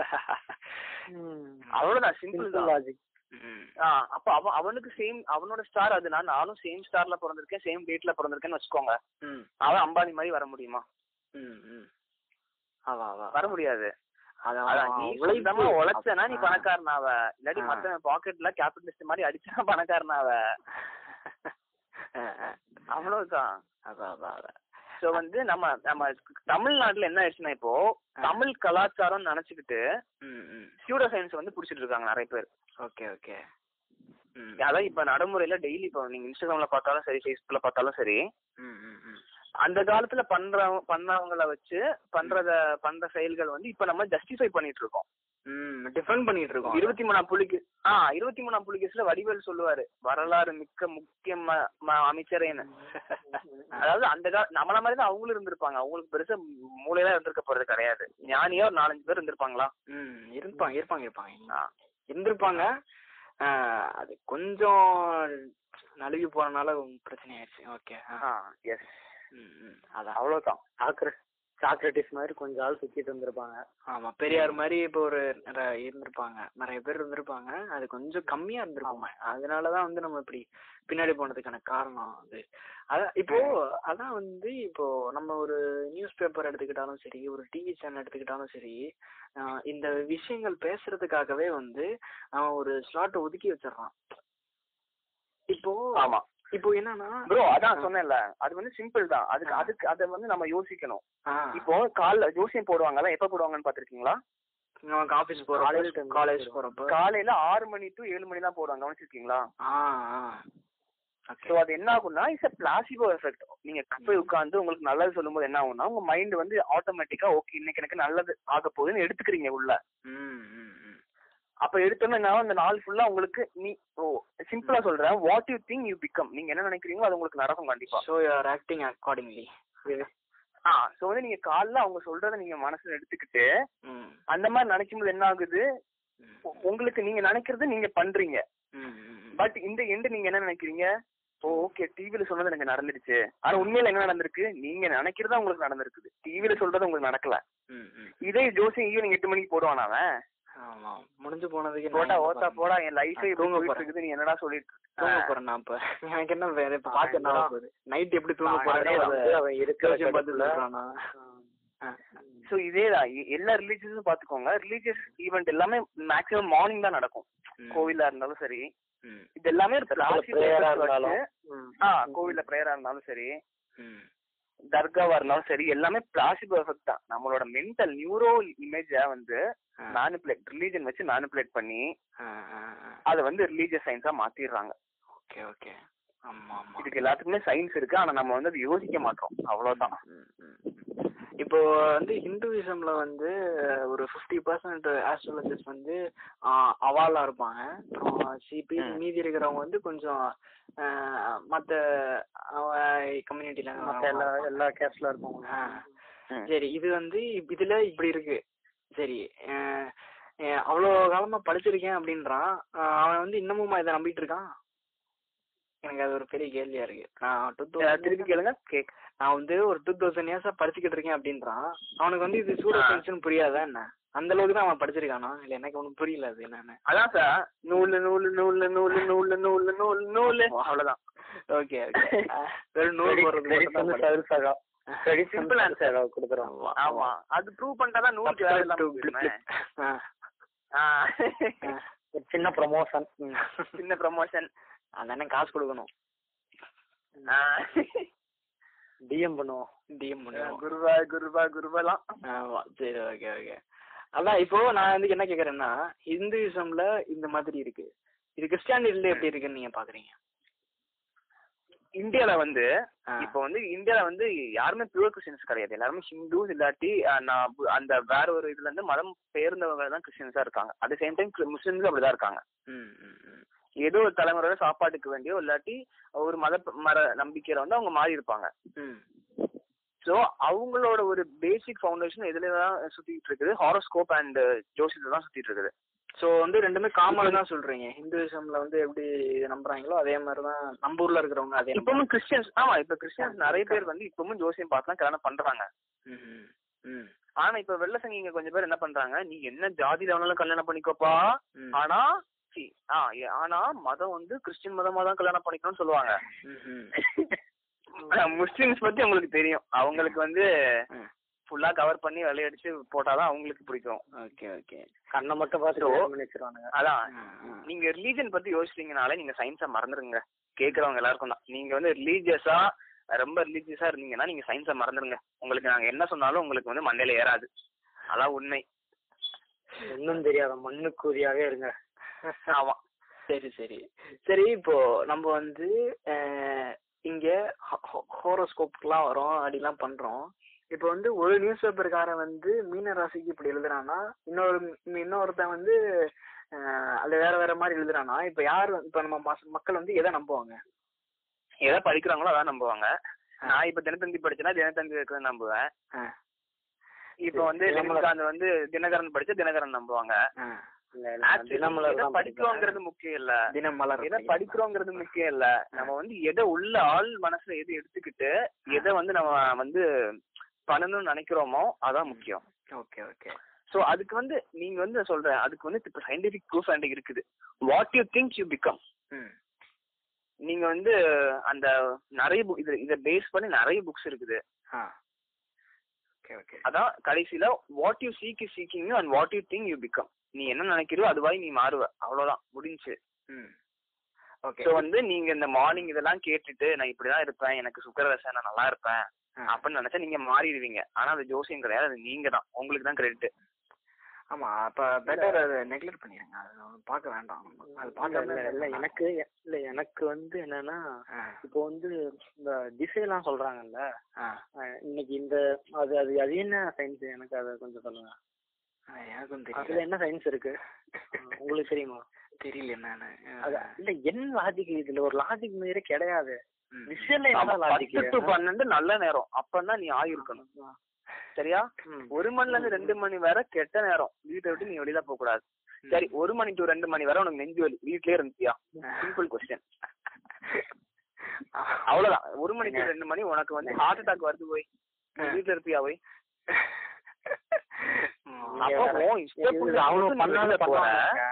அவ்வளவுதான் சிம்பிள் தான் லாஜிக் ம். ஆ, அப்ப அவன் அவனுக்கு சேம் அவனோட ஸ்டார் அதுனா நானும் சேம் ஸ்டார்ல பிறந்திருக்கேன் சேம் டேட்ல பிறந்திருக்கேன்னு வச்சுக்கோங்க ம். அவன் அம்பானி மாதிரி வர முடியுமா ம், ம். அதான் அதான் வர முடியாது அதான் அதான் நீ உழைப்பு. சொந்தமா உழைச்சனா நீ ஆ. பணக்காரனாவ இல்லாட்டி ஆ. மத்த பாக்கெட்ல கேபிட்டலிஸ்ட் மாதிரி அடிச்சா பணக்காரனாவ ஆ, ஆ. அவ்வளவுதான் அதான் அதான் அதான் சோ வந்து நம்ம நம்ம தமிழ்நாட்டுல என்ன ஆயிடுச்சுன்னா இப்போ தமிழ் கலாச்சாரம் நினைச்சுக்கிட்டு ம் ம் சியூடோ சயின்ஸ் வந்து புடிச்சிட்டு இருக்காங்க நிறைய பேர் ஓகே ஓகே ம் அதான் இப்ப நடைமுறையில டெய்லி இப்போ நீங்க இன்ஸ்டாகிராம்ல பார்த்தாலும் சரி ஃபேஸ்புக்ல பார்த்தாலும் சரி ம் ம் ம் அந்த காலத்துல பண்ற பண்ணவங்கள வச்சு பண்றத பண்ற செயல்கள் வந்து இப்ப நம்ம ஜஸ்டிஃபை பண்ணிட்டு இருக்கோம் ம் டிஃபெண்ட் பண்ணிட்டு இருக்கோம் இருபத்தி மூணாம் புலிக்கு ஆ இருபத்தி மூணாம் புலிகேஸ்ல வடிவேல் சொல்லுவாரு வரலாறு மிக்க முக்கிய ம- ம- அமைச்சரேன்னு அதாவது அந்த கா நம்மள மாதிரி தான் அவங்களும் இருந்திருப்பாங்க அவங்களுக்கு பெருசா மூளையெல்லாம் இருந்திருக்க போறது கிடையாது ஞானியா ஒரு நாலஞ்சு பேர் இருந்திருப்பாங்களா ம் இருப்பாங்க இருப்பாங்க இருப்பாங்க ஆ. இருந்திருப்பாங்க ஆஹ் அது கொஞ்சம் நழுவி போறனால பிரச்சனை ஆயிடுச்சு ஓகே எஸ் ம் ம் அதான் அவ்வளவுதான் சாக்ர சாக்ரட்டிஸ் மாதிரி கொஞ்ச ஆள் சுத்திட்டு வந்திருப்பாங்க ஆமா பெரியார் மாதிரி இப்போ ஒரு நிறைய இருந்திருப்பாங்க நிறைய பேர் இருந்திருப்பாங்க அது கொஞ்சம் கம்மியா இருந்திருப்பாங்க அதனாலதான் வந்து நம்ம இப்படி பின்னாடி போனதுக்கான காரணம் அது அதான் இப்போ அதான் வந்து இப்போ நம்ம ஒரு நியூஸ் பேப்பர் எடுத்துக்கிட்டாலும் சரி ஒரு டிவி சேனல் எடுத்துக்கிட்டாலும் சரி ஆஹ் இந்த விஷயங்கள் பேசுறதுக்காகவே வந்து அவன் ஒரு ஸ்லாட்டை ஒதுக்கி வச்சிடறான் இப்போ ஆமா இப்போ என்னன்னா ப்ரோ அதான் சொன்னேன்ல அது வந்து சிம்பிள் தான் அதுக்கு அதுக்கு அதை வந்து நம்ம யோசிக்கணும் ஆஹ் இப்போ காலைல ஜோசியம் போடுவாங்கல்ல எப்ப போடுவாங்கன்னு பாத்திருக்கீங்களா நமக்கு ஆபீஸ் College போறப்ப time காலேஜ் போடுவோம். போறப்ப காலையில ஆறு மணி டு ஏழு மணி தான் போடுவாங்க கவனிச்சிருக்கீங்களா ஆ ஆ ஸோ அது என்ன ஆகும்னா இட்ஸ் a பிளாசிபோ எஃபெக்ட் நீங்க போய் உட்காந்து உங்களுக்கு நல்லது சொல்லும்போது என்ன ஆகும்னா உங்க மைண்ட் வந்து ஆட்டோமேட்டிக்கா ஓகே இன்னைக்கு எனக்கு நல்லது ஆக போகுதுன்னு எடுத்துக்கிறீங்க உள்ள ம் ம் ம் அப்ப எடுத்தோம்னா என்ன ஆகும்? அந்த நாள் ஃபுல்லா உங்களுக்கு நீ ஓ சிம்பிளா சொல்றேன் what you think you become நீங்க என்ன நினைக்கிறீங்களோ அது உங்களுக்கு நடக்கும் கண்டிப்பா so you are acting accordingly ah so வந்து நீங்க காலைல அவங்க சொல்றத நீங்க மனசுல எடுத்துக்கிட்டு ம் அந்த மாதிரி நினைக்கும் போது என்ன ஆகுது ம் உ- உங்களுக்கு நீங்க நினைக்கிறது நீங்க பண்றீங்க ம் ம் பட் இந்த எண்டு நீங்க என்ன நினைக்கிறீங்க ஓ ஓகே டிவில சொன்னது எனக்கு நடந்துடுச்சு ஆனா உண்மையில என்ன நடந்திருக்கு நீங்க நினைக்கிறதா உங்களுக்கு நடந்திருக்குது டிவில சொல்றது உங்களுக்கு நடக்கல ம் ம் இதே ஜோசியம் ஈவினிங் எட்டு மணிக்கு போடுவான் அவன் ஆமா முடிஞ்சு போனதுக்கு போட்டா நான் ஓத்தா என்ன போடா என் லைஃபே நான் இப்படி தூங்க போயிட்டு போறேன். இருக்குது நீ என்னடா சொல்லிட்டு இருக்க? தூங்க போறேன் நான் இப்ப எனக்கு என்ன வேற இப்ப பார்த்து என்ன ஆக போகுது நைட் எப்படி தூங்க அவன் போறேன் வந்து அவன் இருக்கிற ஜோசியம் பார்த்து கடுப்புல, சொல்றானா ஆ. ஸோ இதேதான் எ- எல்லா ரிலீஜியஸும் பாத்துக்கோங்க ரிலீஜியஸ் ஈவெண்ட் எல்லாமே மேக்ஸிமம் மார்னிங் தான் நடக்கும் ம். கோவிலா இருந்தாலும் சரி ம் இது எல்லாமே ஒரு சர்ச்சில் placebo prayer ஆ effect இருந்தாலும். வச்சு- ம். ஆ கோவில்ல பிரேயரா இருந்தாலும் சரி ம் தர்காவா இருந்தாலும் சரி எல்லாமே பிளாசிபோ எஃபெக்ட் தான் நம்மளோட மென்டல் நியூரோ இமேஜ வந்து ஆ. மேனிப்புலேட் ரிலீஜன் வச்சு மேனிப்புலேட் பண்ணி ஆ, ஆ, ஆ. அதை வந்து ரிலீஜியஸ் சயின்ஸா மாத்திடுறாங்க ஓகே ஓகே ஆமா ஆமா இதுக்கு எல்லாத்துக்குமே சயின்ஸ் இருக்கு ஆனா நம்ம வந்து அதை யோசிக்க மாட்டோம் அவ்வளவுதான் ம், ம், ம். இப்போ வந்து ஹிந்துவிசம்ல வந்து ஒரு ஃபிஃப்டி பர்சன்ட் ஆஸ்ட்ராலஜிஸ்ட் வந்து ஆஹ் அவாலா இருப்பாங்க அப்புறம் சிபி ம். மீதி இருக்கிறவங்க வந்து கொஞ்சம் ஆஹ் மத்த கம்யூனிட்டில மத்த எல்லா எல்லா கேஸ்ட்ல இருக்கவங்க ம். சரி இது வந்து இப்- இதுல இப்படி இருக்கு சரி ஆஹ் ஆஹ் அவ்வளோ காலமா படிச்சிருக்கேன் அப்படின்றான் ஆஹ் அவன் வந்து இன்னமுமா இதை நம்பிட்டு இருக்கான் எனக்கு அது ஒரு பெரிய கேள்வியா இருக்கு நான் டூ அஹ் திருப்பி கேளுங்க கேக் நான் வந்து ஒரு டூ தௌசண்ட் இயர்ஸா படிச்சுக்கிட்டு இருக்கேன் அப்படின்றான் அவனுக்கு வந்து இது சூடோ சயின்ஸ்னு புரியாதா என்ன அந்த அளவுக்கு தான் அவன் படிச்சிருக்கானா இல்ல எனக்கு ஒன்றும் புரியல அது என்னன்னு அதான் சார் நூலு நூலு நூலு நூலு நூலு நூலு நூலு நூலு அவ்வளவுதான் ஓகே ஓகே வெறும் நூல் போடுறது மட்டும் தான் வந்து சதுர் சகா Very simple answer. கொடுக்குறோம் படிச்சிருக்கான். ஆமா அது ப்ரூவ் பண்ணிட்டாதான் நூலுக்கு வேலை Subscribe இல்லாம to Blip போயிடுமே. Blip. ஆ. ஆ. ஆ. ஒரு சின்ன ப்ரமோஷன் சின்ன ப்ரமோஷன் அதானே காசு கொடுக்கணும் டிஎம் பண்ணுவோம் டிஎம் பண்ணுவோம் குருவா குருவா குருவெல்லாம் ஆமா சரி ஓகே ஓகே அதான் இப்போ நான் வந்து என்ன கேக்குறேன்னா இந்துயிசம்ல இந்த மாதிரி இருக்கு இது கிறிஸ்டியானிட்டில எப்படி இருக்குன்னு நீங்க பாக்குறீங்க இந்தியால வந்து ஆ. இப்போ வந்து இந்தியால வந்து யாருமே பியூர் கிறிஸ்டியன்ஸ் கிடையாது எல்லாருமே ஹிந்துஸ் இல்லாட்டி அஹ், நான் பு- அந்த வேற ஒரு இதுல இருந்து மதம் பெயர்ந்தவங்க தான் கிறிஸ்டியன்ஸா இருக்காங்க அட் சேம் டைம் முஸ்லிம்ஸும் அப்படிதான் இருக்காங்க ம் ம் ம் ஏதோ ஒரு தலைமுறையோட சாப்பாட்டுக்கு வேண்டியோ இல்லாட்டி ஒரு மத மர நம்பிக்கையில வந்து அவங்க மாறி இருப்பாங்க ம் ஸோ அவங்களோட ஒரு பேசிக் ஃபவுண்டேஷன் எதுல தான் சுத்திட்டு இருக்குது ஹாரோஸ்கோப் அண்ட் ஜோசியத்துல தான் சுத்திட்டு இருக்குது ஸோ வந்து ரெண்டுமே காமன் தான் சொல்றீங்க ஹிந்துவிசம்ல வந்து எப்படி இது நம்புறாங்களோ அதே மாதிரி தான் நம்ம ஊர்ல இருக்கிறவங்க அதே நம்புறாங்க. இப்பவும் கிறிஸ்டியன்ஸ் ஆமா இப்ப கிறிஸ்டியன்ஸ் நிறைய பேர் வந்து இப்பவும் ஜோசியம் பார்த்து தான் கல்யாணம் பண்றாங்க ம், ம், ம், ஆனா இப்ப வெள்ள சங்கிங்க கொஞ்சம் பேர் என்ன பண்றாங்க நீ என்ன ஜாதியில வேணாலும் கல்யாணம் பண்ணிக்கோப்பா ம். ஆனா சி, ஆ ஏ- ஆனா மதம் வந்து கிறிஸ்டின் மதமா தான் கல்யாணம் பண்ணிக்கணும்னு சொல்லுவாங்க ம், ம். ஆனா முஸ்லிம்ஸ் பத்தி அவங்களுக்கு தெரியும் அவங்களுக்கு வந்து ம். ஃபுல்லா கவர் பண்ணி விளையாடிச்சு போட்டாதான் அவங்களுக்கு பிடிக்கும் ஓகே ஓகே கண்ணை மட்டும் பார்த்து So- கல்யாணம் பண்ணி வச்சிருவானுங்க அதான் ஆ, ஆ. நீங்க ரிலீஜன் பத்தி யோசிச்சீங்கனாலே நீங்க சயின்ஸை மறந்துடுங்க கேக்குறவங்க எல்லாருக்கும் தான் நீங்க வந்து ரிலீஜியஸா ரொம்ப ரிலீஜியஸா இருந்தீங்கன்னா நீங்க சயின்ஸை மறந்துடுங்க உங்களுக்கு நாங்க என்ன சொன்னாலும் உங்களுக்கு வந்து மண்டையில ஏறாது அதான் உண்மை ஒன்றும் தெரியாத மண்ணுக்குரியாவே இருங்க ஆமா சரி சரி சரி இப்போ நம்ம வந்து அஹ், இங்க ஹோரோஸ்கோப்லாம் வரோம் அப்படிலாம் பண்றோம் இப்போ வந்து ஒரு நியூஸ் பேப்பர்காரன் வந்து மீன ராசிக்கு இப்படி எழுதுறான்னா இன்னொரு இன்னொருத்தன் வந்து அஹ், அது வேற வேற மாதிரி எழுதுறானா இப்போ யார் வந்து- இப்போ நம்ம மஸ்- மக்கள் வந்து எதை நம்புவாங்க எதை படிக்கிறாங்களோ அதான் நம்புவாங்க நான் இப்ப தினத்தந்தி படிச்சேன்னா தினத்தந்தி இருக்கிறத நம்புவேன் ஆ. இப்ப வந்து ரஜினிகாந்த் வந்து தினகரன் படிச்சா தினகரன் நம்புவாங்க ஆ. இல்ல, இல்ல, நான் Actually, தினமலர் எதை தான் படிக்கிறோங்கிறது முக்கியம் இல்ல தினமலர் எதை படிக்கிறோங்கிறது முக்கியம் இல்ல நம்ம வந்து எதை உள்ள ஆள் மனசுல எது எடுத்துக்கிட்டு எதை வந்து நம்ம வந்து பண்ணணும்னு நினைக்கிறோமோ அதான் முக்கியம் ஓகே ஓகே சோ அதுக்கு வந்து நீங்க வந்து நான் சொல்றேன் அதுக்கு வந்து இப்ப சயின்டிபிக் ப்ரூஃப் அண்ட் இருக்குது what you think you become hmm நீங்க வந்து அந்த நிறைய book- இது இதை பேஸ் பண்ணி நிறைய புக்ஸ் இருக்குது ஆ ஓகே ஓகே அதான் கடைசியில what you seek is seeking and what you think you become நீ என்ன நினைக்கிறியோ அதுவாய் நீ மாறுவ அவ்வளவுதான் முடிஞ்சு ம் ஓகே சோ வந்து நீங்க இந்த மார்னிங் இதெல்லாம் கேட்டுட்டு நான் இப்படிதான் இருப்பேன் எனக்கு சுகர் தசை நான் நல்லா இருப்பேன் அப்படின்னு நினைச்சா நீங்க மாறிடுவீங்க ஆனா அது ஜோசியம் கிடையாது அது நீங்க தான் உங்களுக்கு தான் கிரெடிட் ஆமா அப்ப பெட்டர் அதை நெக்லெக்ட் பண்ணிடுங்க அது நம்ம பார்க்க வேண்டாம் அது இல்ல, பார்க்க இல்ல, இல்ல எனக்கு இல்ல எனக்கு வந்து என்னன்னா ஆ இப்போ வந்து இந்த திசையெல்லாம் சொல்றாங்கல்ல ஆ அஹ் இன்னைக்கு இந்த அது அது அது என்ன சயின்ஸ் எனக்கு அதை கொஞ்சம் சொல்லுங்க ஆ, எனக்கும் அதுல தெரியல என்ன சயின்ஸ் இருக்கு அஹ் உங்களுக்கு தெரியுமா தெரியல என்னன்னு அது இல்ல என்ன லாஜிக் இதுல ஒரு லாஜிக் மாதிரி கிடையாது ம். விஷயம்ல என்ன லாஜிக் பத்து டு பன்னெண்டு நல்ல நேரம் அப்பதான் நீ ஆயிருக்கணும் சரியா ஒரு மணில இருந்து ரெண்டு மணி வரை கெட்ட நேரம் வீட்டை விட்டு நீ வெளியில போக கூடாது சரி ஒரு மணி டு ரெண்டு மணி வரை உனக்கு நெஞ்சு வலி வீட்லயே இருந்துச்சியா சிம்பிள் கொஸ்டின் அவ்வளவுதான் ஒரு மணி டு ரெண்டு மணி உனக்கு வந்து ஹார்ட் அட்டாக் வருது போய் நீ வீட்ல இருப்பியா போய் ம். அப்போ உன் இஷ்டத்துக்கு அவனும் நீ பண்ணாத வெளியில போற.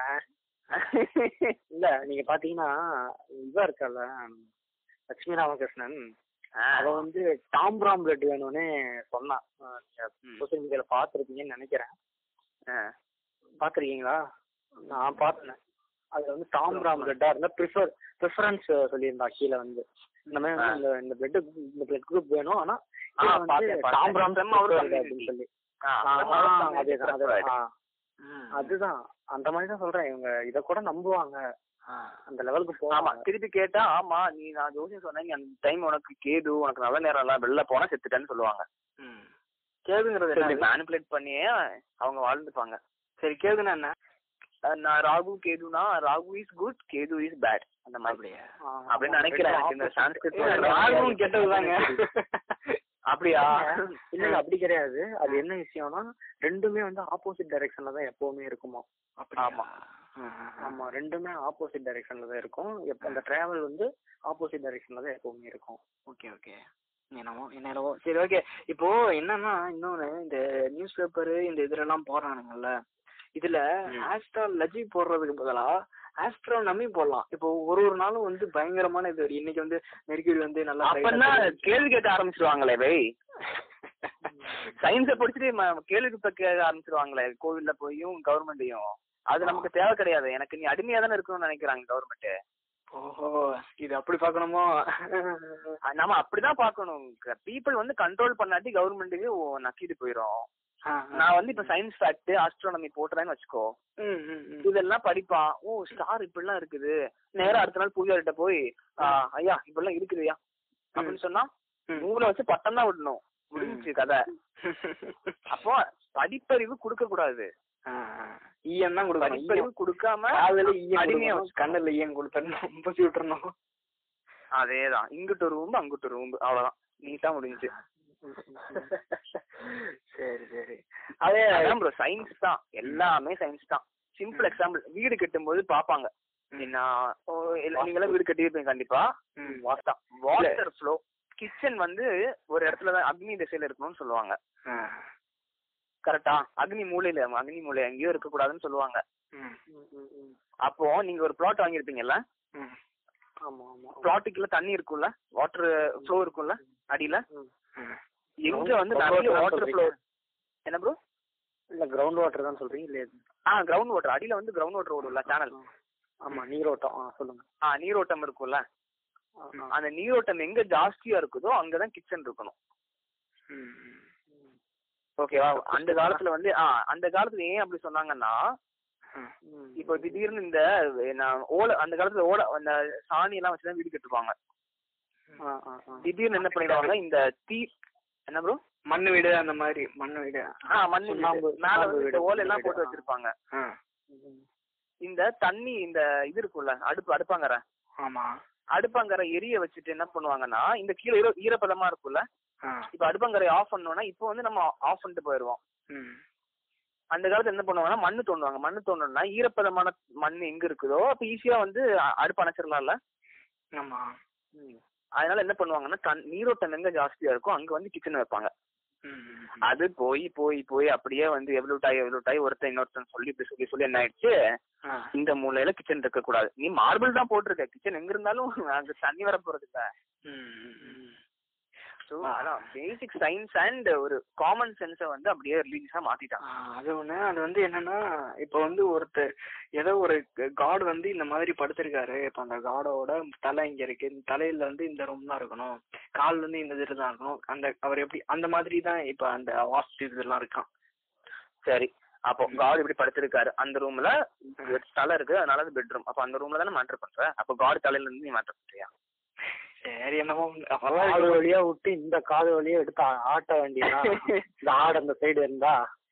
இல்ல நீங்க பாத்தீங்கன்னா இவ இருக்கல்ல லட்சுமி ராமகிருஷ்ணன் ஆ. அவ வந்து டாம்பிராம் பிளட் வேணும்னு சொன்னா ம். சோசியல் மீடியால பாத்துருப்பீங்கன்னு நினைக்கிறேன் ஆ. பாத்திருக்கீங்களா நான் பார்த்தேன் அதுல வந்து டாம்பிராம் பிளட்டா இருந்தா ப்ரிஃபர் ப்ரிஃபரன்ஸ் சொல்லியிருந்தா கீழே வந்து இந்த மாதிரி வந்து இந்த இந்த பிளட் இந்த பிளட் குரூப் வேணும் ஆனா ஆ, கீழ வந்து பார்த்தேன், பார்த்தேன். டாம்பிராம் செம்ம ஒரு preferred community. அப்படின்னு சொல்லி ஆ, ஆ, நம்ம ஆ, community அதேதான் preferred. அதேதான் ஆ, ம். அதுதான் அந்த மாதிரி தான் சொல்றேன் இவங்க இத கூட நம்புவாங்க ஆ. அந்த லெவலுக்கு ஆமா போவாங்க திருப்பி கேட்டா ஆமா நீ நான் ஜோசியம் சொன்னேன் நீ அந்த டைம் உனக்கு கேது உனக்கு நல்ல நேரம் எல்லாம் வெளில போனா செத்துட்டேன்னு சொல்லுவாங்க ம். கேதுங்கிறது என்ன மேனிபுலேட் பண்ணியே அவங்க வாழ்ந்துப்பாங்க சரி கேதுன்னா என்ன அஹ் நான் ராகு கேதுனா Rahu is good Ketu is bad அந்த மாதிரி அப்படியா ஆ, அப்படின்னு நினைக்கிறேன் எனக்கு இந்த சான்ஸ்கிரிட் ஏ, ராகுவும் கெட்டதுதாங்க அப்படியா இல்ல இல்ல அப்படி கிடையாது அது என்ன விஷயம்னா ரெண்டுமே வந்து ஆப்போசிட் டைரக்ஷன்ல தான் எப்பவுமே இருக்குமா ஆமா. ஆமா ரெண்டுமே ஆப்போசிட் டைரக்ஷன்ல தான் இருக்கும் எப்ப அந்த டிராவல் வந்து ஆப்போசிட் டைரக்ஷன்ல தான் எப்பவுமே இருக்கும் ஓகே ஓகே என்னவோ என்னவோ சரி ஓகே இப்போ என்னன்னா இன்னொன்னு இந்த நியூஸ் பேப்பர் இந்த இதுலலாம் போடுறானுங்கல்ல இதுல ஆஸ்ட்ராலஜி போடுறதுக்கு பதிலா ஆஸ்ட்ரோனமி போடலாம் இப்போ ஒரு ஒரு நாளும் வந்து பயங்கரமான இது இன்னைக்கு வந்து மெர்க்யூரி வந்து நல்லா அப்பன்னா கேள்வி கேட்க ஆரம்பிச்சிருவாங்களே வை சயின்ஸ படிச்சுட்டு ம- கேள்வி கேட்க ஆரம்பிச்சிருவாங்களே கோவில்ல போயும் கவர்மெண்ட்டையும் அது நமக்கு தேவை கிடையாது எனக்கு நீ அடிமையா தானே இருக்கணும்னு நினைக்கிறாங்க கவர்மெண்ட் ஓஹோ இது அப்படி பார்க்கணுமோ நம்ம அப்படிதான் பார்க்கணும் பீப்புள் வந்து கண்ட்ரோல் பண்ணாட்டி கவர்மெண்ட்டுக்கு நக்கிட்டு போயிடும் நான் வந்து இப்ப சயின்ஸ் ஃபேக்ட் ஆஸ்ட்ரோனமி போட்டுறேன்னு வச்சுக்கோ ம், ம், ம். இதெல்லாம் படிப்பான் ஓ ஸ்டார் இப்படிலாம் இருக்குது நேரா அடுத்த நாள் பூஜாரிட்ட போய் ஆ, ஐயா இப்படிலாம் இருக்குதுயா அப்படின்னு சொன்னா ம். மூளை வச்சு பட்டம் தான் விடணும் முடிஞ்சுச்சு கதை அப்போ படிப்பறிவு கொடுக்க கூடாது ஆ, ஆ. ஈயம் தான் கொடுக்கணும் படிப்பறிவு ஈயம். கொடுக்காம காதுல ஈயம் அடிமையா கொடுக்கணும், கண்ணுல ஈயம் கொடுத்துடணும் பூசி விட்டுறணும் அதேதான் இங்கிட்டு ஒரு ரூம்பு அங்கிட்டு ஒரு ரூம்பு அவ்வளவுதான் நீட்டா முடிஞ்சுச்சு சரி சரி அதே அதான் ப்ரோ சயின்ஸ் தான் எல்லாமே சயின்ஸ் தான் சிம்பிள் எக்ஸாம்பிள் வீடு கட்டும்போது பாப்பாங்க என்ன ஓ, இல்ல, நீங்களாம் வீடு கட்டியிருப்பீங்க கண்டிப்பா ம். வாஸ்தா வாட்டர் ஃப்ளோ கிச்சன் வந்து ஒரு இடத்துல தான் அக்னி திசையில இருக்கணும்னு சொல்லுவாங்க ஆ. கரெக்டா அக்னி மூலையில அக்னி மூலை எங்கேயோ இருக்க கூடாதுன்னு சொல்லுவாங்க ம். அப்போ நீங்க ஒரு பிளாட் வாங்கியிருப்பீங்கல்ல ம். ஆமா ஆமா பிளாட்டுக்குள்ள தண்ணி இருக்கும்ல வாட்டர் ஃப்ளோ இருக்கும்ல அடியில ம். எங்க வந்து Ground நிறைய water வாட்டர் சொல்றீங்க. ஃப்ளோ என்ன ப்ரோ இல்ல கிரவுண்ட் வாட்டர் தான் சொல்றீங்க இல்ல எது? ஆ கிரவுண்ட் வாட்டர் அடியில வந்து கிரவுண்ட் வாட்டர் ஓடும்ல சேனல் ஆமா நீரோட்டம் ஆ சொல்லுங்க ஆ நீரோட்டம் இருக்கும்ல ஆ, ஆ. அந்த நீரோட்டம் எங்க ஜாஸ்தியா இருக்குதோ அங்கதான் கிச்சன் இருக்கணும் ம். ஓகேவா அந்த காலத்துல வந்து ஆ அந்த காலத்துல ஏன் அப்படி சொன்னாங்கன்னா ம். இப்போ திடீர்னு இந்த நான் ஓலை அந்த காலத்துல ஓலை அந்த சாணி எல்லாம் வச்சுதான் வீடு கட்டுவாங்க ஆ, ஆ, ஆ. திடீர்னு என்ன பண்ணிடுவாங்க இந்த தீ என்ன ப்ரோ மண்ணு வீடு அந்த மாதிரி மண்ணு வீடு ஆ மண் சுண்ணாம்பு, மேல சுண்ணாம்பு வந்து இந்த வீடு, ஓலை எல்லாம் வீடு, போட்டு ஆ. வச்சிருப்பாங்க ஆ இந்த தண்ணி இந்த இது இருக்கும்ல அடுப்பு அடுப்பாங்கற ஆமா அடுப்பாங்கரை எரிய வச்சுட்டு என்ன பண்ணுவாங்கன்னா இந்த கீழே ஈர ஈரப்பதமா இருக்கும்ல ஆ இப்ப அடுப்பாங்கரை ஆஃப் பண்ணோம்னா இப்போ வந்து நம்ம ஆஃப் பண்ணிட்டு போயிடுவோம் ம் அந்த காலத்துல என்ன பண்ணுவாங்கன்னா மண்ணு தோண்டுவாங்க மண்ணு தோண்டணும்னா ஈரப்பதமான மண் எங்க இருக்குதோ அப்ப ஈஸியா வந்து அ- அடுப்பு அணைச்சிடலாம்ல ஆமா அதனால என்ன பண்ணுவாங்கன்னா தன் நீரோட்டம் எங்க ஜாஸ்தியா இருக்கோ அங்க வந்து கிச்சன் வைப்பாங்க ம் அது போய் போய் போய் அப்படியே வந்து எவ்வளவு டாய் எவ்வளவு டாய் ஒருத்தன் இன்னொருத்தன் சொல்லி இப்படி சொல்லி சொல்லி என்ன ஆயிடுச்சு ஆ இந்த மூலையில கிச்சன் இருக்க கூடாது நீ மார்பிள் தான் போட்டிருக்க கிச்சன் எங்க இருந்தாலும் அங்க தண்ணி வர போறது இல்ல ம் ம், ம் ஸோ அதான் பேசிக் சயின்ஸ் அண்ட் ஒரு காமன் சென்ஸை வந்து அப்படியே ரிலீஜியஸா மாத்திட்டாங்க ஆ, அது ஒண்ணு அது வந்து என்னன்னா இப்ப வந்து ஒருத்தர் ஏதோ ஒரு காட் வந்து இந்த மாதிரி படுத்திருக்காரு இப்ப அந்த காடோட தலை இங்க இருக்கு இந்த தலையில வந்து இந்த ரூம் தான் இருக்கணும் கால் வந்து இந்த இதுல தான் இருக்கணும் அந்த அவர் எப்படி அந்த மாதிரி தான் இப்ப அந்த வாஸ்து இதெல்லாம் இருக்கான் சரி அப்போ காட் இப்படி படுத்திருக்காரு அந்த ரூம்ல தலை இருக்கு அதனால அது பெட்ரூம் அப்ப அந்த ரூம்ல தானே மேட்டர் பண்ற அப்போ காட் தலையில இருந்து நீ மேட்டர் பண்றியா சரி என்னமோ அதெல்லாம் காது இருக்கு. வழியா விட்டு இந்த காது வழியா எடுத்து ஆ- ஆட்ட வேண்டியதா இந்த ஆடு அந்த சைடு இருந்தா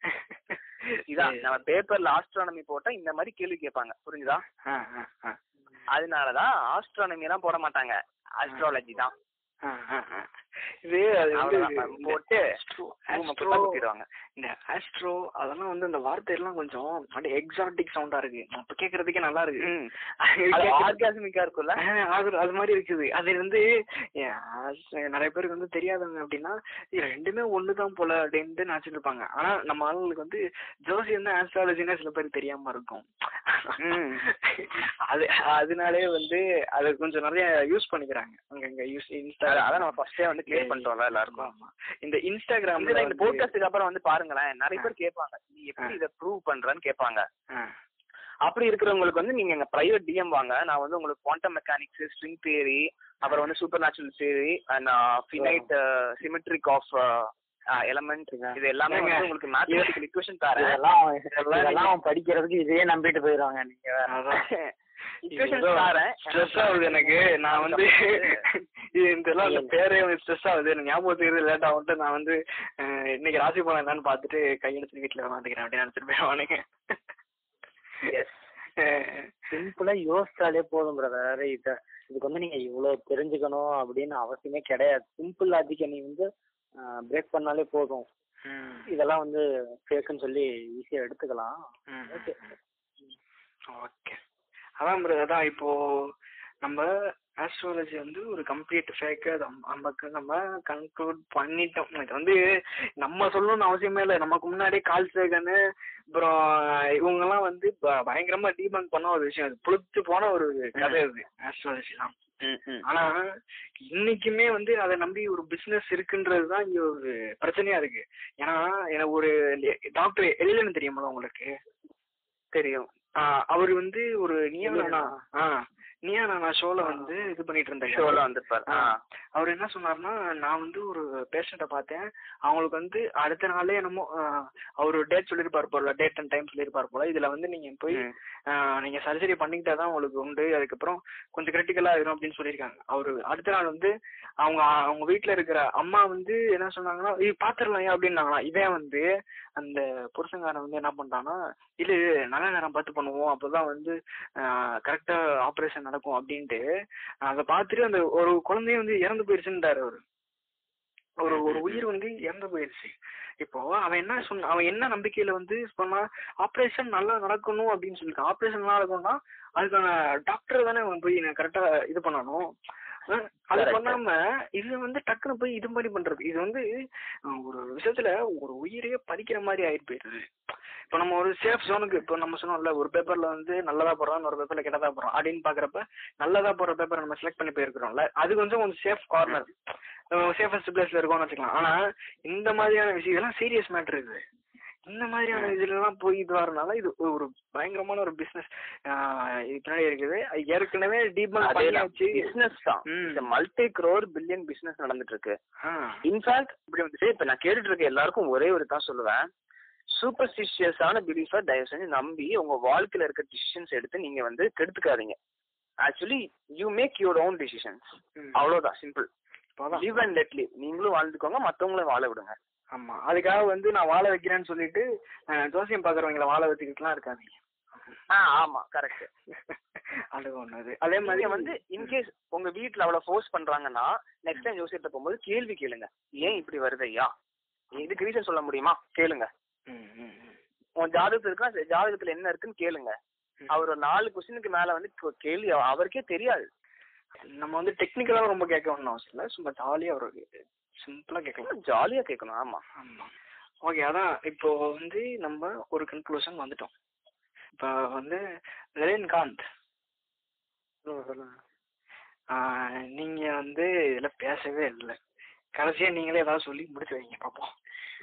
இதான் நம்ம பேப்பர்ல ஆஸ்ட்ரானமி போட்டா இந்த மாதிரி கேள்வி கேட்பாங்க புரிஞ்சுதா ஆ, ஆ, ஆ. அதனாலதான் ஆஸ்ட்ரானமி எல்லாம் போட மாட்டாங்க அஸ்ட்ராலஜி தான் ஆ, ஆ, ஆ. இது அது வந்து அவ்வளவுதான். இந்த போட்டு astro- room astro- full ஆ குத்திடுவாங்க. இந்த ஆஸ்ட்ரோ அதெல்லாம் வந்து இந்த வார்த்தையெல்லாம் கொஞ்சம் அப்படியே எக்ஸாட்டிக் சவுண்டா இருக்கு அப்ப கேக்குறதுக்கே நல்லா இருக்கு ம். அது அது கேக்க- ஆர்காஸ்மிக்கா இருக்கும்ல ஆஹ் அது அது மாதிரி இருக்குது அது வந்து ஏன், as- நிறைய பேருக்கு வந்து தெரியாதவங்க அப்படின்னா இது ரெண்டுமே ஒண்ணுதான் போல அப்படின்ட்டு நினைச்சிட்டு இருப்பாங்க ஆனா நம்ம ஆளுங்களுக்கு வந்து ஜோசியம் தான் ஆஸ்ட்ராலஜினா சில பேருக்கு தெரியாம இருக்கும் ம். அது அதனாலே வந்து அது கொஞ்சம் நிறைய யூஸ் பண்ணிக்கிறாங்க அங்க இங்க யூஸ் அத- இன்ஸ்டா அதான் நம்ம ஃபர்ஸ்டே வந்து கிளியர் பண்ணிட்டோம்ல எல்லாருக்கும் ஆமா. இந்த இன்ஸ்டாகிராம்ல இதுல இந்த வந்து- போட்காஸ்டுக்கு அப்புறம் வந்து பாருங்களேன் நிறைய பேர் கேட்பாங்க நீ எப்படி இதை ப்ரூவ் பண்றன்னு கேட்பாங்க ஆ, அப்படி இருக்கிறவங்களுக்கு வந்து நீங்க எங்க பிரைவேட் டிஎம் வாங்க நான் வந்து உங்களுக்கு குவாண்டம் மெக்கானிக்ஸ் ஸ்ட்ரிங் தியரி அப்புறம் வந்து supernatural theory and finite symmetric of element இது எல்லாமே வந்து ஏங்க, உங்களுக்கு மேத்தமெட்டிக்கல் இக்குவேஷன் தரேன் இதெல்லாம் இதெல்லாம் அவன் படிக்கிறதுக்கு இதையே நம்பிட்டு போயிடுவாங்க நீங்க வேற. அதான். இக்குவேஷன் ஏதோ தரேன் ஸ்ட்ரெஸ் ஆகுது எனக்கு நான் வந்து இது இதெல்லாம் இந்த பேரே ஸ்ட்ரெஸ் ஆகுது எனக்கு ஞாபகத்துக்கு லேட் ஆகும்ட்டு நான் வந்து அஹ், இன்னைக்கு ராசி பலன் என்னன்னு பார்த்துட்டு கையெடுத்து வீட்டுல மாத்திக்கிறேன் அப்படின்னு நினைச்சிட்டு போயிடுவானுங்க அஹ், சிம்பிளா யோசிச்சாலே போதும் பிரதர் இத இதுக்கு வந்து நீங்க இவ்வளவு தெரிஞ்சுக்கணும் அப்படின்னு அவசியமே கிடையாது சிம்பிள் லாஜிக்கை நீ வந்து பிரேக் பண்ணாலே போதும் ம், இதெல்லாம் வந்து ஃபேக்குன்னு சொல்லி ஈஸியா எடுத்துக்கலாம் ம். ஓகே ஓகே அதான் bro அதான் இப்போ நம்ம ஆஸ்ட்ராலஜி வந்து ஒரு கம்ப்ளீட் ஃபேக் அது நம்ம- நமக்கு நம்ம கன்க்ளூட் பண்ணிட்டோம் இது வந்து நம்ம சொல்லணும்னு அவசியமே இல்லை நமக்கு முன்னாடியே கால் சேகனு அப்புறம் இவங்கெல்லாம் வந்து ப- பயங்கரமா டீபங்க் பண்ண ஒரு விஷயம் அது புளிச்சு போன ஒரு கதை இது ஆஸ்ட்ராலஜிலாம் ஆனா இன்னைக்குமே வந்து அதை நம்பி ஒரு பிசினஸ் இருக்குன்றது தான் இங்க ஒரு பிரச்சனையா இருக்கு ஏன்னா எனக்கு ஒரு டாக்டர் எழிலன் தெரியுமா உங்களுக்கு தெரியும் ஆஹ் அவர் வந்து ஒரு நியானா ஆ நியானா ஷோல வந்து இது பண்ணிட்டு இருந்தாரு ஷோல வந்திருப்பாரு ஆ. அவர் என்ன சொன்னாருன்னா நான் வந்து ஒரு பேஷண்ட்டை பார்த்தேன் அவங்களுக்கு வந்து அடுத்த நாளே என்னமோ ஆஹ் அவர் டேட் சொல்லியிருப்பார் போல டேட் அண்ட் டைம் சொல்லியிருப்பார் போல இதுல வந்து நீங்க போய் ம். ஆஹ் நீங்க சர்ஜரி பண்ணிக்கிட்டா தான் உங்களுக்கு உண்டு அதுக்கப்புறம் கொஞ்சம் கிரிட்டிக்கலா ஆயிரும் அப்படின்னு சொல்லியிருக்காங்க அவரு அடுத்த நாள் வந்து அவங்க அவங்க வீட்ல இருக்கிற அம்மா வந்து என்ன சொன்னாங்கன்னா இது பாத்துரலாம் ஏன் அப்படின்னாங்களா இவன் வந்து அந்த புருஷங்காரன் வந்து என்ன பண்றான்னா இல்ல இது நல்ல நேரம் பார்த்து பண்ணுவோம் அப்பதான் வந்து கரெக்டா ஆபரேஷன் நடக்கும் அப்படின்ட்டு அதை பார்த்துட்டு அந்த ஒரு குழந்தைய வந்து இறந்து போயிருச்சுன்றாரு அவரு ஒரு ஒரு உயிர் வந்து இறந்து போயிருச்சு இப்போ அவன் என்ன சொன்ன அவன் என்ன நம்பிக்கையில வந்து சொன்னா ஆபரேஷன் நல்லா நடக்கணும் அப்படின்னு சொல்லியிருக்கான் ஆபரேஷன் நல்லா நடக்கணும்னா அதுக்கான டாக்டர் தானே அவன் போய் கரெக்டா இது பண்ணணும் அஹ் அது Correct. பண்ணாம இது வந்து டக்குன்னு போய் இது மாதிரி பண்றது இது வந்து அஹ் ஒரு விஷயத்துல ஒரு உயிரையே பறிக்கிற மாதிரி ஆயிட்டு போயிருது இப்போ நம்ம ஒரு சேஃப் ஜோனுக்கு இப்போ நம்ம சொன்னோம்ல ஒரு பேப்பர்ல வந்து நல்லதா போடுறோம் ஒரு பேப்பர்ல கெட்டதா போடுறோம் அப்படின்னு பாக்குறப்ப நல்லதா போடுற பேப்பர் நம்ம செலக்ட் பண்ணி போயிருக்கிறோம்ல அது கொஞ்சம் கொஞ்சம் சேஃப் கார்னர் சேஃபஸ்ட் பிளேஸ்ல இருக்கோம்னு வச்சுக்கலாம் ஆனா இந்த மாதிரியான விஷயம் இதெல்லாம் சீரியஸ் மேட்டர் இது இந்த மாதிரியான இதுல எல்லாம் போய் இது வரனால இது ஒரு பயங்கரமான ஒரு பிசினஸ் இது பின்னாடி இருக்குது அது ஏற்கனவே டீபங்க் பண்ணியாச்சு பிசினஸ் தான் ம். இந்த மல்டி க்ரோர் பில்லியன் பிசினஸ் நடந்துட்டு இருக்கு ஆ. இன்ஃபேக்ட் இப்படி வந்து இப்ப நான் கேட்டுட்டு இருக்க எல்லாருக்கும் ஒரே ஒரு தான் சொல்லுவேன் சூப்பர்ஸ்டிஷியஸான பிலீஃபை தயவு செஞ்சு நம்பி உங்க வாழ்க்கையில இருக்க டிசிஷன்ஸ் எடுத்து நீங்க வந்து கெடுத்துக்காதீங்க actually you make your own decisions ம். அவ்வளவுதான் சிம்பிள் அவ்வளவுதான். லிவ் அண்ட் லெட் லிவ் நீங்களும் வாழ்ந்துக்கோங்க மத்தவங்களும் வாழ விடுங்க ஆமா அதுக்காக வந்து நான் வாழ வைக்கிறேன்னு சொல்லிட்டு அஹ், ஜோசியம் பாக்குறவங்கள வாழ வச்சுக்கிட்டுலாம் இருக்காதீங்க ஆ ஆமா கரெக்ட் அது ஒண்ணு அது அதே மாதிரி நீங்க வந்து இன்கேஸ் உங்க வீட்ல அவ்வளவு ஃபோர்ஸ் பண்றாங்கன்னா நெக்ஸ்ட் டைம் ஜோசியத்தை போகும்போது கேள்வி கேளுங்க ஏன் இப்படி வருது ஐயா இதுக்கு ரீசன் சொல்ல முடியுமா கேளுங்க ம், ம், ம். உன் ஜாதகத்துல இருக்கா சரி, ஜாதகத்துல என்ன இருக்குன்னு கேளுங்க அவர் ஒரு நாலு கொஸ்டினுக்கு மேல வந்து கே- கேள்வி அவ- அவருக்கே தெரியாது நம்ம வந்து டெக்னிக்கலா ரொம்ப கேட்க வேணும் அவசியம் இல்லை சும்மா ஜாலியா ஒரு சிம்பிளா கேட்கலாம் ஜாலியா கேட்கணும் ஆமா ஆமா ஓகே அதான் இப்போ வந்து நம்ம ஒரு கன்க்ளூஷன் வந்துட்டோம் இப்போ வந்து ரஜினிகாந்த் சொல்லுங்க சொல்லுங்க ஆஹ், நீங்க வந்து இதுல பேசவே இல்லை கடைசியா நீங்களே ஏதாவது சொல்லி முடிச்சு வைங்க பாப்போம்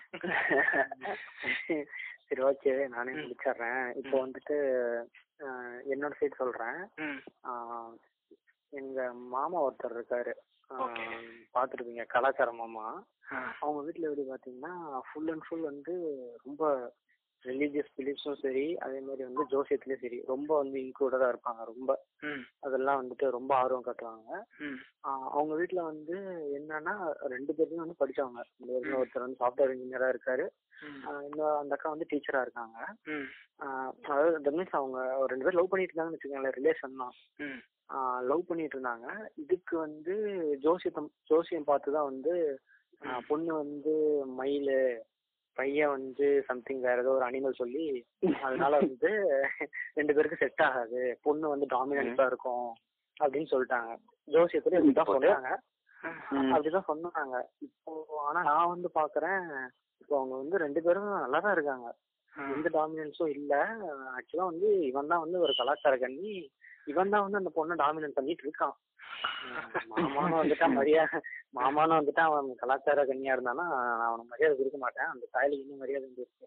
சரி ஓகே நானே ம். முடிச்சிடுறேன் இப்போ ம். வந்துட்டு அஹ், என்னோட சைடு சொல்றேன் ம் ஆஹ், எங்க மாமா ஒருத்தர் இருக்காரு Okay. பார்த்துருப்பீங்க கலாச்சார மாமா ஆ. அவங்க வீட்ல எப்படி பாத்தீங்கன்னா ஃபுல் அண்ட் ஃபுல் வந்து ரொம்ப ரிலீஜியஸ் பிலீஃப்ஸும் சரி அதே மாதிரி வந்து ஜோசியத்துலயும் சரி ரொம்ப வந்து இன்க்ளூடடா இருப்பாங்க ரொம்ப ம் அதெல்லாம் வந்துட்டு ரொம்ப ஆர்வம் காட்டுவாங்க ம் ஆஹ் அவங்க வீட்ல வந்து என்னன்னா ரெண்டு பேருமே வந்து படிச்சவங்க இந்த வரைக்கும் ஒருத்தர் வந்து சாஃப்ட்வேர் இன்ஜினியரா இருக்காரு ம் ஆஹ் இன்னொரு அந்த அக்கா வந்து டீச்சரா இருக்காங்க ம் ஆஹ் அதாவது தட் மீன்ஸ் அவங்க ஒரு ரெண்டு பேரும் லவ் பண்ணிட்டு இருந்தாங்கன்னு வச்சுக்கோங்களேன் ரிலேஷன் தான் ம் லவ் பண்ணிட்டு இருந்தாங்க இதுக்கு வந்து ஜோசியத்தம் ஜோசியம் பார்த்து தான் வந்து ஆஹ் பொண்ணு வந்து மயில் பையன் வந்து சம்திங் வேற ஏதோ ஒரு அனிமல் சொல்லி அதனால வந்து ரெண்டு பேருக்கு செட் ஆகாது பொண்ணு வந்து டாமினன்ஸா இருக்கும் அப்படின்னு சொல்லிட்டாங்க ஜோசியத்துல இப்படிதான் சொன்னாங்க அப்படிதான் சொன்னாங்க இப்போ ஆனா நான் வந்து பாக்குறேன் இப்போ அவங்க வந்து ரெண்டு பேரும் நல்லா தான் இருக்காங்க எந்த டாமினன்ஸும் இல்ல ஆக்சுவலா வந்து இவன் தான் வந்து ஒரு கலாச்சார கண்ணி இவன் தான் வந்து அந்த பொண்ணை டாமினன்ட் பண்ணிட்டு இருக்கான் மாமான்னு வந்துட்டா மரியாதை மாமான்னு வந்துட்டா அவன் கலாச்சார கன்னியா இருந்தானா நான் அவனுக்கு மரியாதை கொடுக்க மாட்டேன் அந்த தாயில இன்னும் மரியாதை வந்து இருக்கு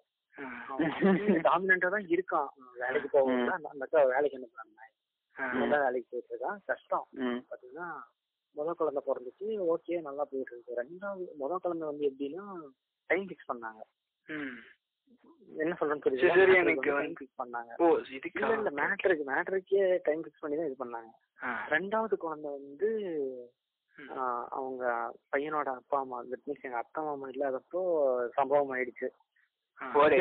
டாமினண்டா தான் இருக்கான் வேலைக்கு போவாங்க அந்த அக்கா வேலைக்கு அனுப்புறாங்க நல்லா வேலைக்கு போயிட்டு இருக்கான் கஷ்டம் பாத்தீங்கன்னா முத குழந்தை பிறந்துச்சு ஓகே நல்லா போயிட்டு இருக்கு ரெண்டாவது முத குழந்தை வந்து எப்படின்னா டைம் ஃபிக்ஸ் பண்ணாங்க ம் என்ன சொல்றேன்னு சரி, புரியுது சரி, எனக்கு டைம் வந்து- ஃபிக்ஸ் பண்ணாங்க ஓ இல்ல இதுக்கா இல்ல மேட்ருக்கு மேட்ருக்கே டைம் ஃபிக்ஸ் பண்ணி தான் இது பண்ணாங்க ஆ. ரெண்டாவது குழந்தை வந்து ம். ஆஹ் அவங்க பையனோட அப்பா அம்மா தட் மீன்ஸ் எங்க அத்தா மாமா இல்லாதப்போ சம்பவம் ஆயிடுச்சு ஆ. போடு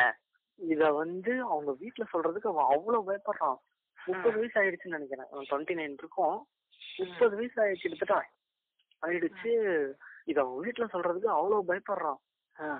இத வந்து அவங்க வீட்ல சொல்றதுக்கு அவன் அவ்வளவு பயப்படுறான் முப்பது வயசு ஆயிடுச்சுன்னு நினைக்கிறேன் டுவெண்ட்டி நைன் இருக்கும் முப்பது வயசு ஆயிடுச்சு கிட்டத்தட்ட ஆயிடுச்சு இத அவன் வீட்ல சொல்றதுக்கு அவ்வளவு பயப்படுறான் ஆ.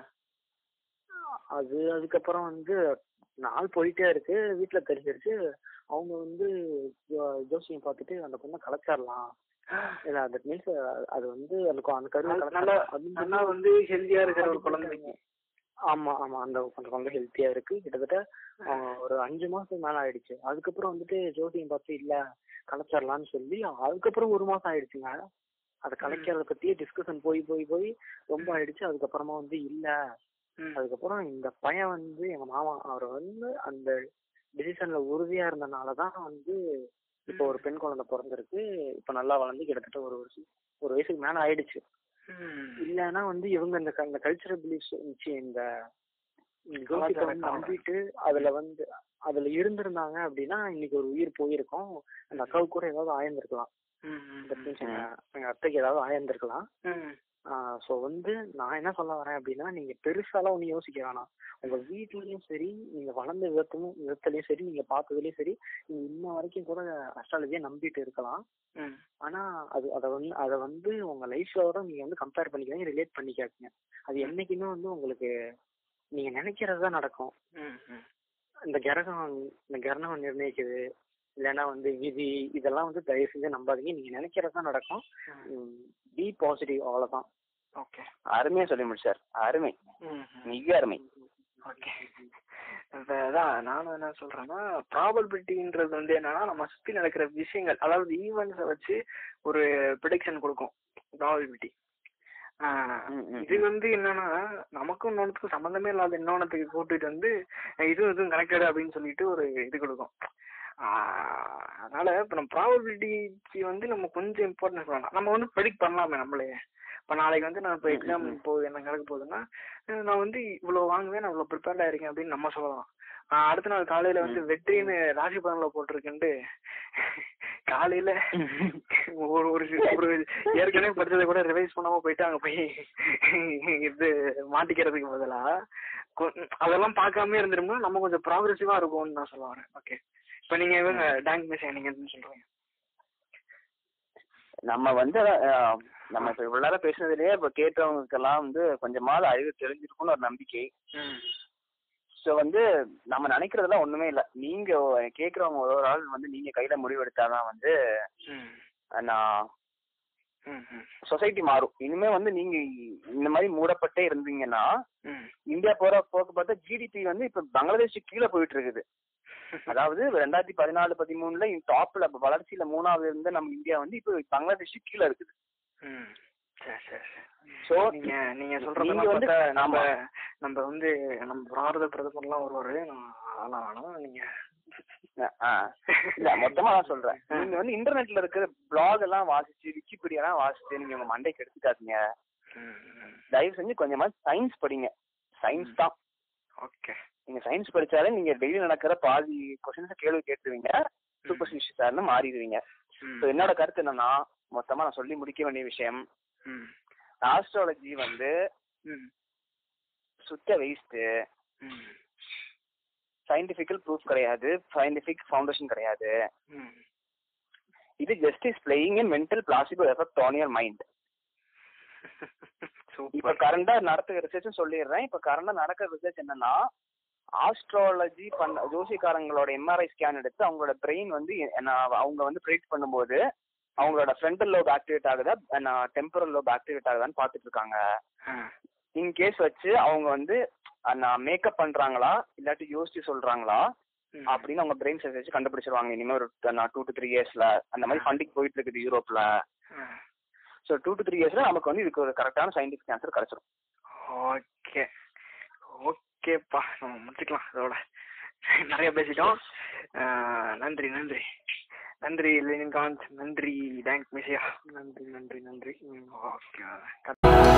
அது அதுக்கப்புறம் வந்து நாள் போயிட்டே இருக்கு வீட்ல தெரிஞ்சிருச்சு அவங்க வந்து ஜோ- ஜோசியம் பார்த்துட்டு அந்த பொண்ணை கலைச்சிடலாம் இல்ல தட் மீன்ஸ் அது வந்து அந்த கொ- அந்த கருவை நல்லா கலைச்சிடலாம் அப்படின்னு நல்லா சொல்லி வந்து ஹெல்தியா இருக்கிற ஒரு குழந்தைக்கு ஆமா ஆமா அந்த அந்த குழந்தை ஹெல்த்தியா இருக்கு கிட்டத்தட்ட அவங்க ஒரு அஞ்சு மாசத்துக்கு மேல ஆயிடுச்சு அதுக்கப்புறம் வந்துட்டு ஜோசியம் பார்த்து இல்ல கலைச்சிடலாம்னு சொல்லி அதுக்கப்புறம் ஒரு மாசம் ஆயிடுச்சுங்க அதை கலைக்கிறத பத்தியே டிஸ்கஷன் போய் போய் போய் ரொம்ப ஆயிடுச்சு அதுக்கப்புறமா வந்து இல்ல ம். அதுக்கப்புறம் இந்த பையன் வந்து எங்க மாமா அவர் வந்து அந்த டிசிஷன்ல உறுதியா இருந்தனாலதான் வந்து இப்போ ஒரு பெண் குழந்தை பிறந்திருக்கு இப்ப நல்லா வளர்ந்து கிட்டத்தட்ட ஒரு வருஷம் ஒரு வயசுக்கு மேல ஆயிடுச்சு ம். இல்லன்னா வந்து இவங்க இந்த க- இந்த கல்ச்சரல் பிலீஃப்ஸ் இந்த ஜோசியத்தை வந்து நம்பிட்டு அதுல வந்து அதுல இருந்திருந்தாங்க அப்படின்னா இன்னைக்கு ஒரு உயிர் போயிருக்கும் அந்த அக்காவுக்கு கூட ஏதாவது ஆயிருந்திருக்கலாம் ம். ம். That means எங்க எங்க அத்தைக்கு ஏதாவது ஆயிருந்திருக்கலாம் ம். ஸோ வந்து நான் என்ன சொல்ல வரேன் அப்படின்னா நீங்க பெருசாலாம் ஒன்றும் யோசிக்க வேணாம் உங்க வீட்லயும் சரி நீங்க வளர்ந்த விதத்தும் விதத்துலயும் சரி நீங்க பார்த்ததுலயும் சரி நீங்க இன்ன வரைக்கும் கூட அஸ்ட்ராலஜியை நம்பிட்டு இருக்கலாம் ம். ஆனா அது அதை வந்து அதை வந்து உங்க லைஃப்லோட நீங்க வந்து கம்பேர் பண்ணிக்காதீங்க ரிலேட் பண்ணிக்காதீங்க அது என்னைக்குமே வந்து உங்களுக்கு நீங்க நினைக்கிறது தான் நடக்கும் ம். ம். இந்த கிரகம் இந்த கிரகம் நிர்ணயிக்குது இல்லைன்னா வந்து விதி இதெல்லாம் வந்து தயவு செஞ்சு நம்பாதீங்க நீங்க நினைக்கிறது தான் நடக்கும் பி பாசிட்டிவ் அவ்வளவுதான் ஓகே அருமையா சொல்லி முடிச்சார் அருமை ம். ம். மிக அருமை ஓகே இப்ப அதான் நானும் என்ன சொல்றேன்னா ப்ராபபிலிட்டின்றது வந்து என்னன்னா நம்ம சுத்தி நடக்கிற விஷயங்கள் அதாவது ஈவெண்ட்ஸை வச்சு ஒரு ப்ரிடிக்ஷன் கொடுக்கும் ப்ராபபிலிட்டி ம், ம், இது வந்து என்னன்னா நமக்கும் இன்னொன்னுக்கும் சம்மந்தமே இல்லாத இன்னொன்னுக்கு கூட்டிட்டு வந்து இது இதுவும் கனெக்டட் அப்படின்னு சொல்லிட்டு ஒரு இது கொடுக்கும் ஆஹ் அதனால இப்ப நம்ம ப்ராபபிலிட்டிக்கு வந்து நம்ம கொஞ்சம் இம்பார்ட்டன்ஸ் வேணாம் நம்ம வந்து ப்ரெடிக்ட் பண்ணலாமே நம்மளே இப்போ நாளைக்கு வந்து நான் இப்போ ம், ம், எக்ஸாம் ம். போகுது என்ன நடக்க போகுதுன்னா அஹ் நான் வந்து இவ்வளோ வாங்குவேன் நான் இவ்வளோ ப்ரிப்பேர்டாக இருக்கேன் அப்படின்னு நம்ம சொல்லலாம் ஆஹ் அடுத்த நாள் காலையில வந்து வெற்றின்னு ராசி பலன்ல போட்டிருக்குன்ட்டு காலையில ஒரு ஒரு சி- ஒரு ஏற்கனவே படிச்சதை கூட ரிவைஸ் பண்ணாம போயிட்டு அங்க போய் இது மாட்டிக்கிறதுக்கு பதிலா கொ- அதெல்லாம் பார்க்காம இருந்துருந்தோம்னா நம்ம கொஞ்சம் ப்ராக்ரெசிவா இருக்கும்னு நான் சொல்ல வரேன் ஓகே இப்போ நீங்க இவங்க டேங்க் மிஸ் நீங்க என்ன சொல்றீங்க நம்ம வந்து அஹ், நம்ம இப்ப இவ்வளவு நேரம் பேசுனதுலயே இப்ப கேட்டவங்களுக்கெல்லாம் வந்து கொஞ்சமாவது அறிவு தெரிஞ்சிருக்கும்னு ஒரு நம்பிக்கை ம் ஸோ வந்து நம்ம நினைக்கிறதெல்லாம் ஒண்ணுமே இல்ல நீங்க கேக்குறவங்க ஒரு ஒரு ஆள் வந்து நீங்க கையில முடிவெடுத்தாதான் வந்து ம் அஹ், நான் ம் ம் சொசைட்டி மாறும் இனிமே வந்து நீங்க இந்த மாதிரி மூடப்பட்டே இருந்தீங்கன்னா ம் இந்தியா போற போக்கு பார்த்தா ஜிடிபி வந்து இப்ப பங்களாதேஷுக்கு கீழே போயிட்டு இருக்குது அதாவது ரெண்டாயிரத்தி பதினாலு பதிமூணுல டாப்ல வளர்ச்சியில மூணாவது இருந்த நம்ம இந்தியா வந்து இப்போ பங்களாதேஷுக்கு கீழே இருக்குது ம் சரி சரி சரி ஸோ நீங்க நீங்க நீங்க சொல்றதெல்லாம் வந்து- பார்த்தா நம்ம ஆமா. நம்ம வந்து நம்ம பாரத பிரதமர்லாம் வருவாரு நான் ஆளா வேணாம் நீங்க இல்ல மொத்தமா நான் சொல்றேன் நீங்க வந்து இன்டர்நெட்ல இருக்கிற பிளாக் எல்லாம் வாசிச்சு விக்கிபீடியா எல்லாம் வாசிச்சு நீங்க உங்க மண்டைக்கு எடுத்துக்காதீங்க ம், ம். தயவு செஞ்சு கொஞ்சமா சயின்ஸ் படிங்க சயின்ஸ் தான் ஓகே நீங்க சயின்ஸ் படிச்சாலே நீங்க டெய்லி நடக்கிற பாதி கொஸ்டின்ஸ் கேள்வி கேட்டுருவீங்க சூப்பர்ஸ்டிஷியஸார்னு மாறிடுவீங்க ம், ஸோ என்னோட கருத்து என்னன்னா மொத்தமா நான் சொல்லி முடிக்க வேண்டிய விஷயம் ம், ஆஸ்ட்ராலஜி வந்து ம், சுத்த வேஸ்ட் ம், சயின்டிபிக்கல் ப்ரூஃப் கிடையாது சயின்டிபிக் ஃபவுண்டேஷன் கிடையாது ம். இது just is playing a mental placebo effect on your mind இப்ப சூப்பர் கரண்டா நடத்துற ரிசர்ச் சொல்லிடுறேன் இப்ப கரண்டா நடக்கிற ரிசர்ச் என்னன்னா ஆஸ்ட்ராலஜி பண்ண ஜோசிக்காரங்களோட எம்ஆர்ஐ ஸ்கேன் எடுத்து அவங்களோட பிரெயின் வந்து என்ன அவங்க வந்து ப்ரெடிக்ட் பண்ணும்போது அவங்களோட ஃப்ரண்டல் லோப் ஆக்டிவேட் ஆகுதா டெம்பரல் லோப் ஆக்டிவேட் ஆகுதான்னு பார்த்துட்டு இருக்காங்க ஆ, இன் கேஸ் வச்சு அவங்க வந்து நான் மேக்கப் பண்றாங்களா இல்லாட்டி யோசிச்சு சொல்றாங்களா ம். அப்படின்னு அவங்க பிரெயின் சர்ச் வச்சு கண்டுபிடிச்சிருவாங்க இனிமே ஒரு டூ டு த்ரீ இயர்ஸ்ல அந்த மாதிரி ஃபண்டிங் போயிட்டு இருக்குது யூரோப்ல ஆ. ஸோ டூ டு த்ரீ இயர்ஸ்ல நமக்கு வந்து இதுக்கு ஒரு கரெக்டான சயின்டிஃபிக் ஆன்சர் கிடைச்சிரும் ஓகே ஓகேப்பா நம்ம முடிச்சுக்கலாம் இதோட நிறைய பேசிட்டோம் ஆ, நன்றி நன்றி நன்றி லெனின்காந்த் நன்றி டேங்க் மிசியா நன்றி நன்றி நன்றி ம் ஓகே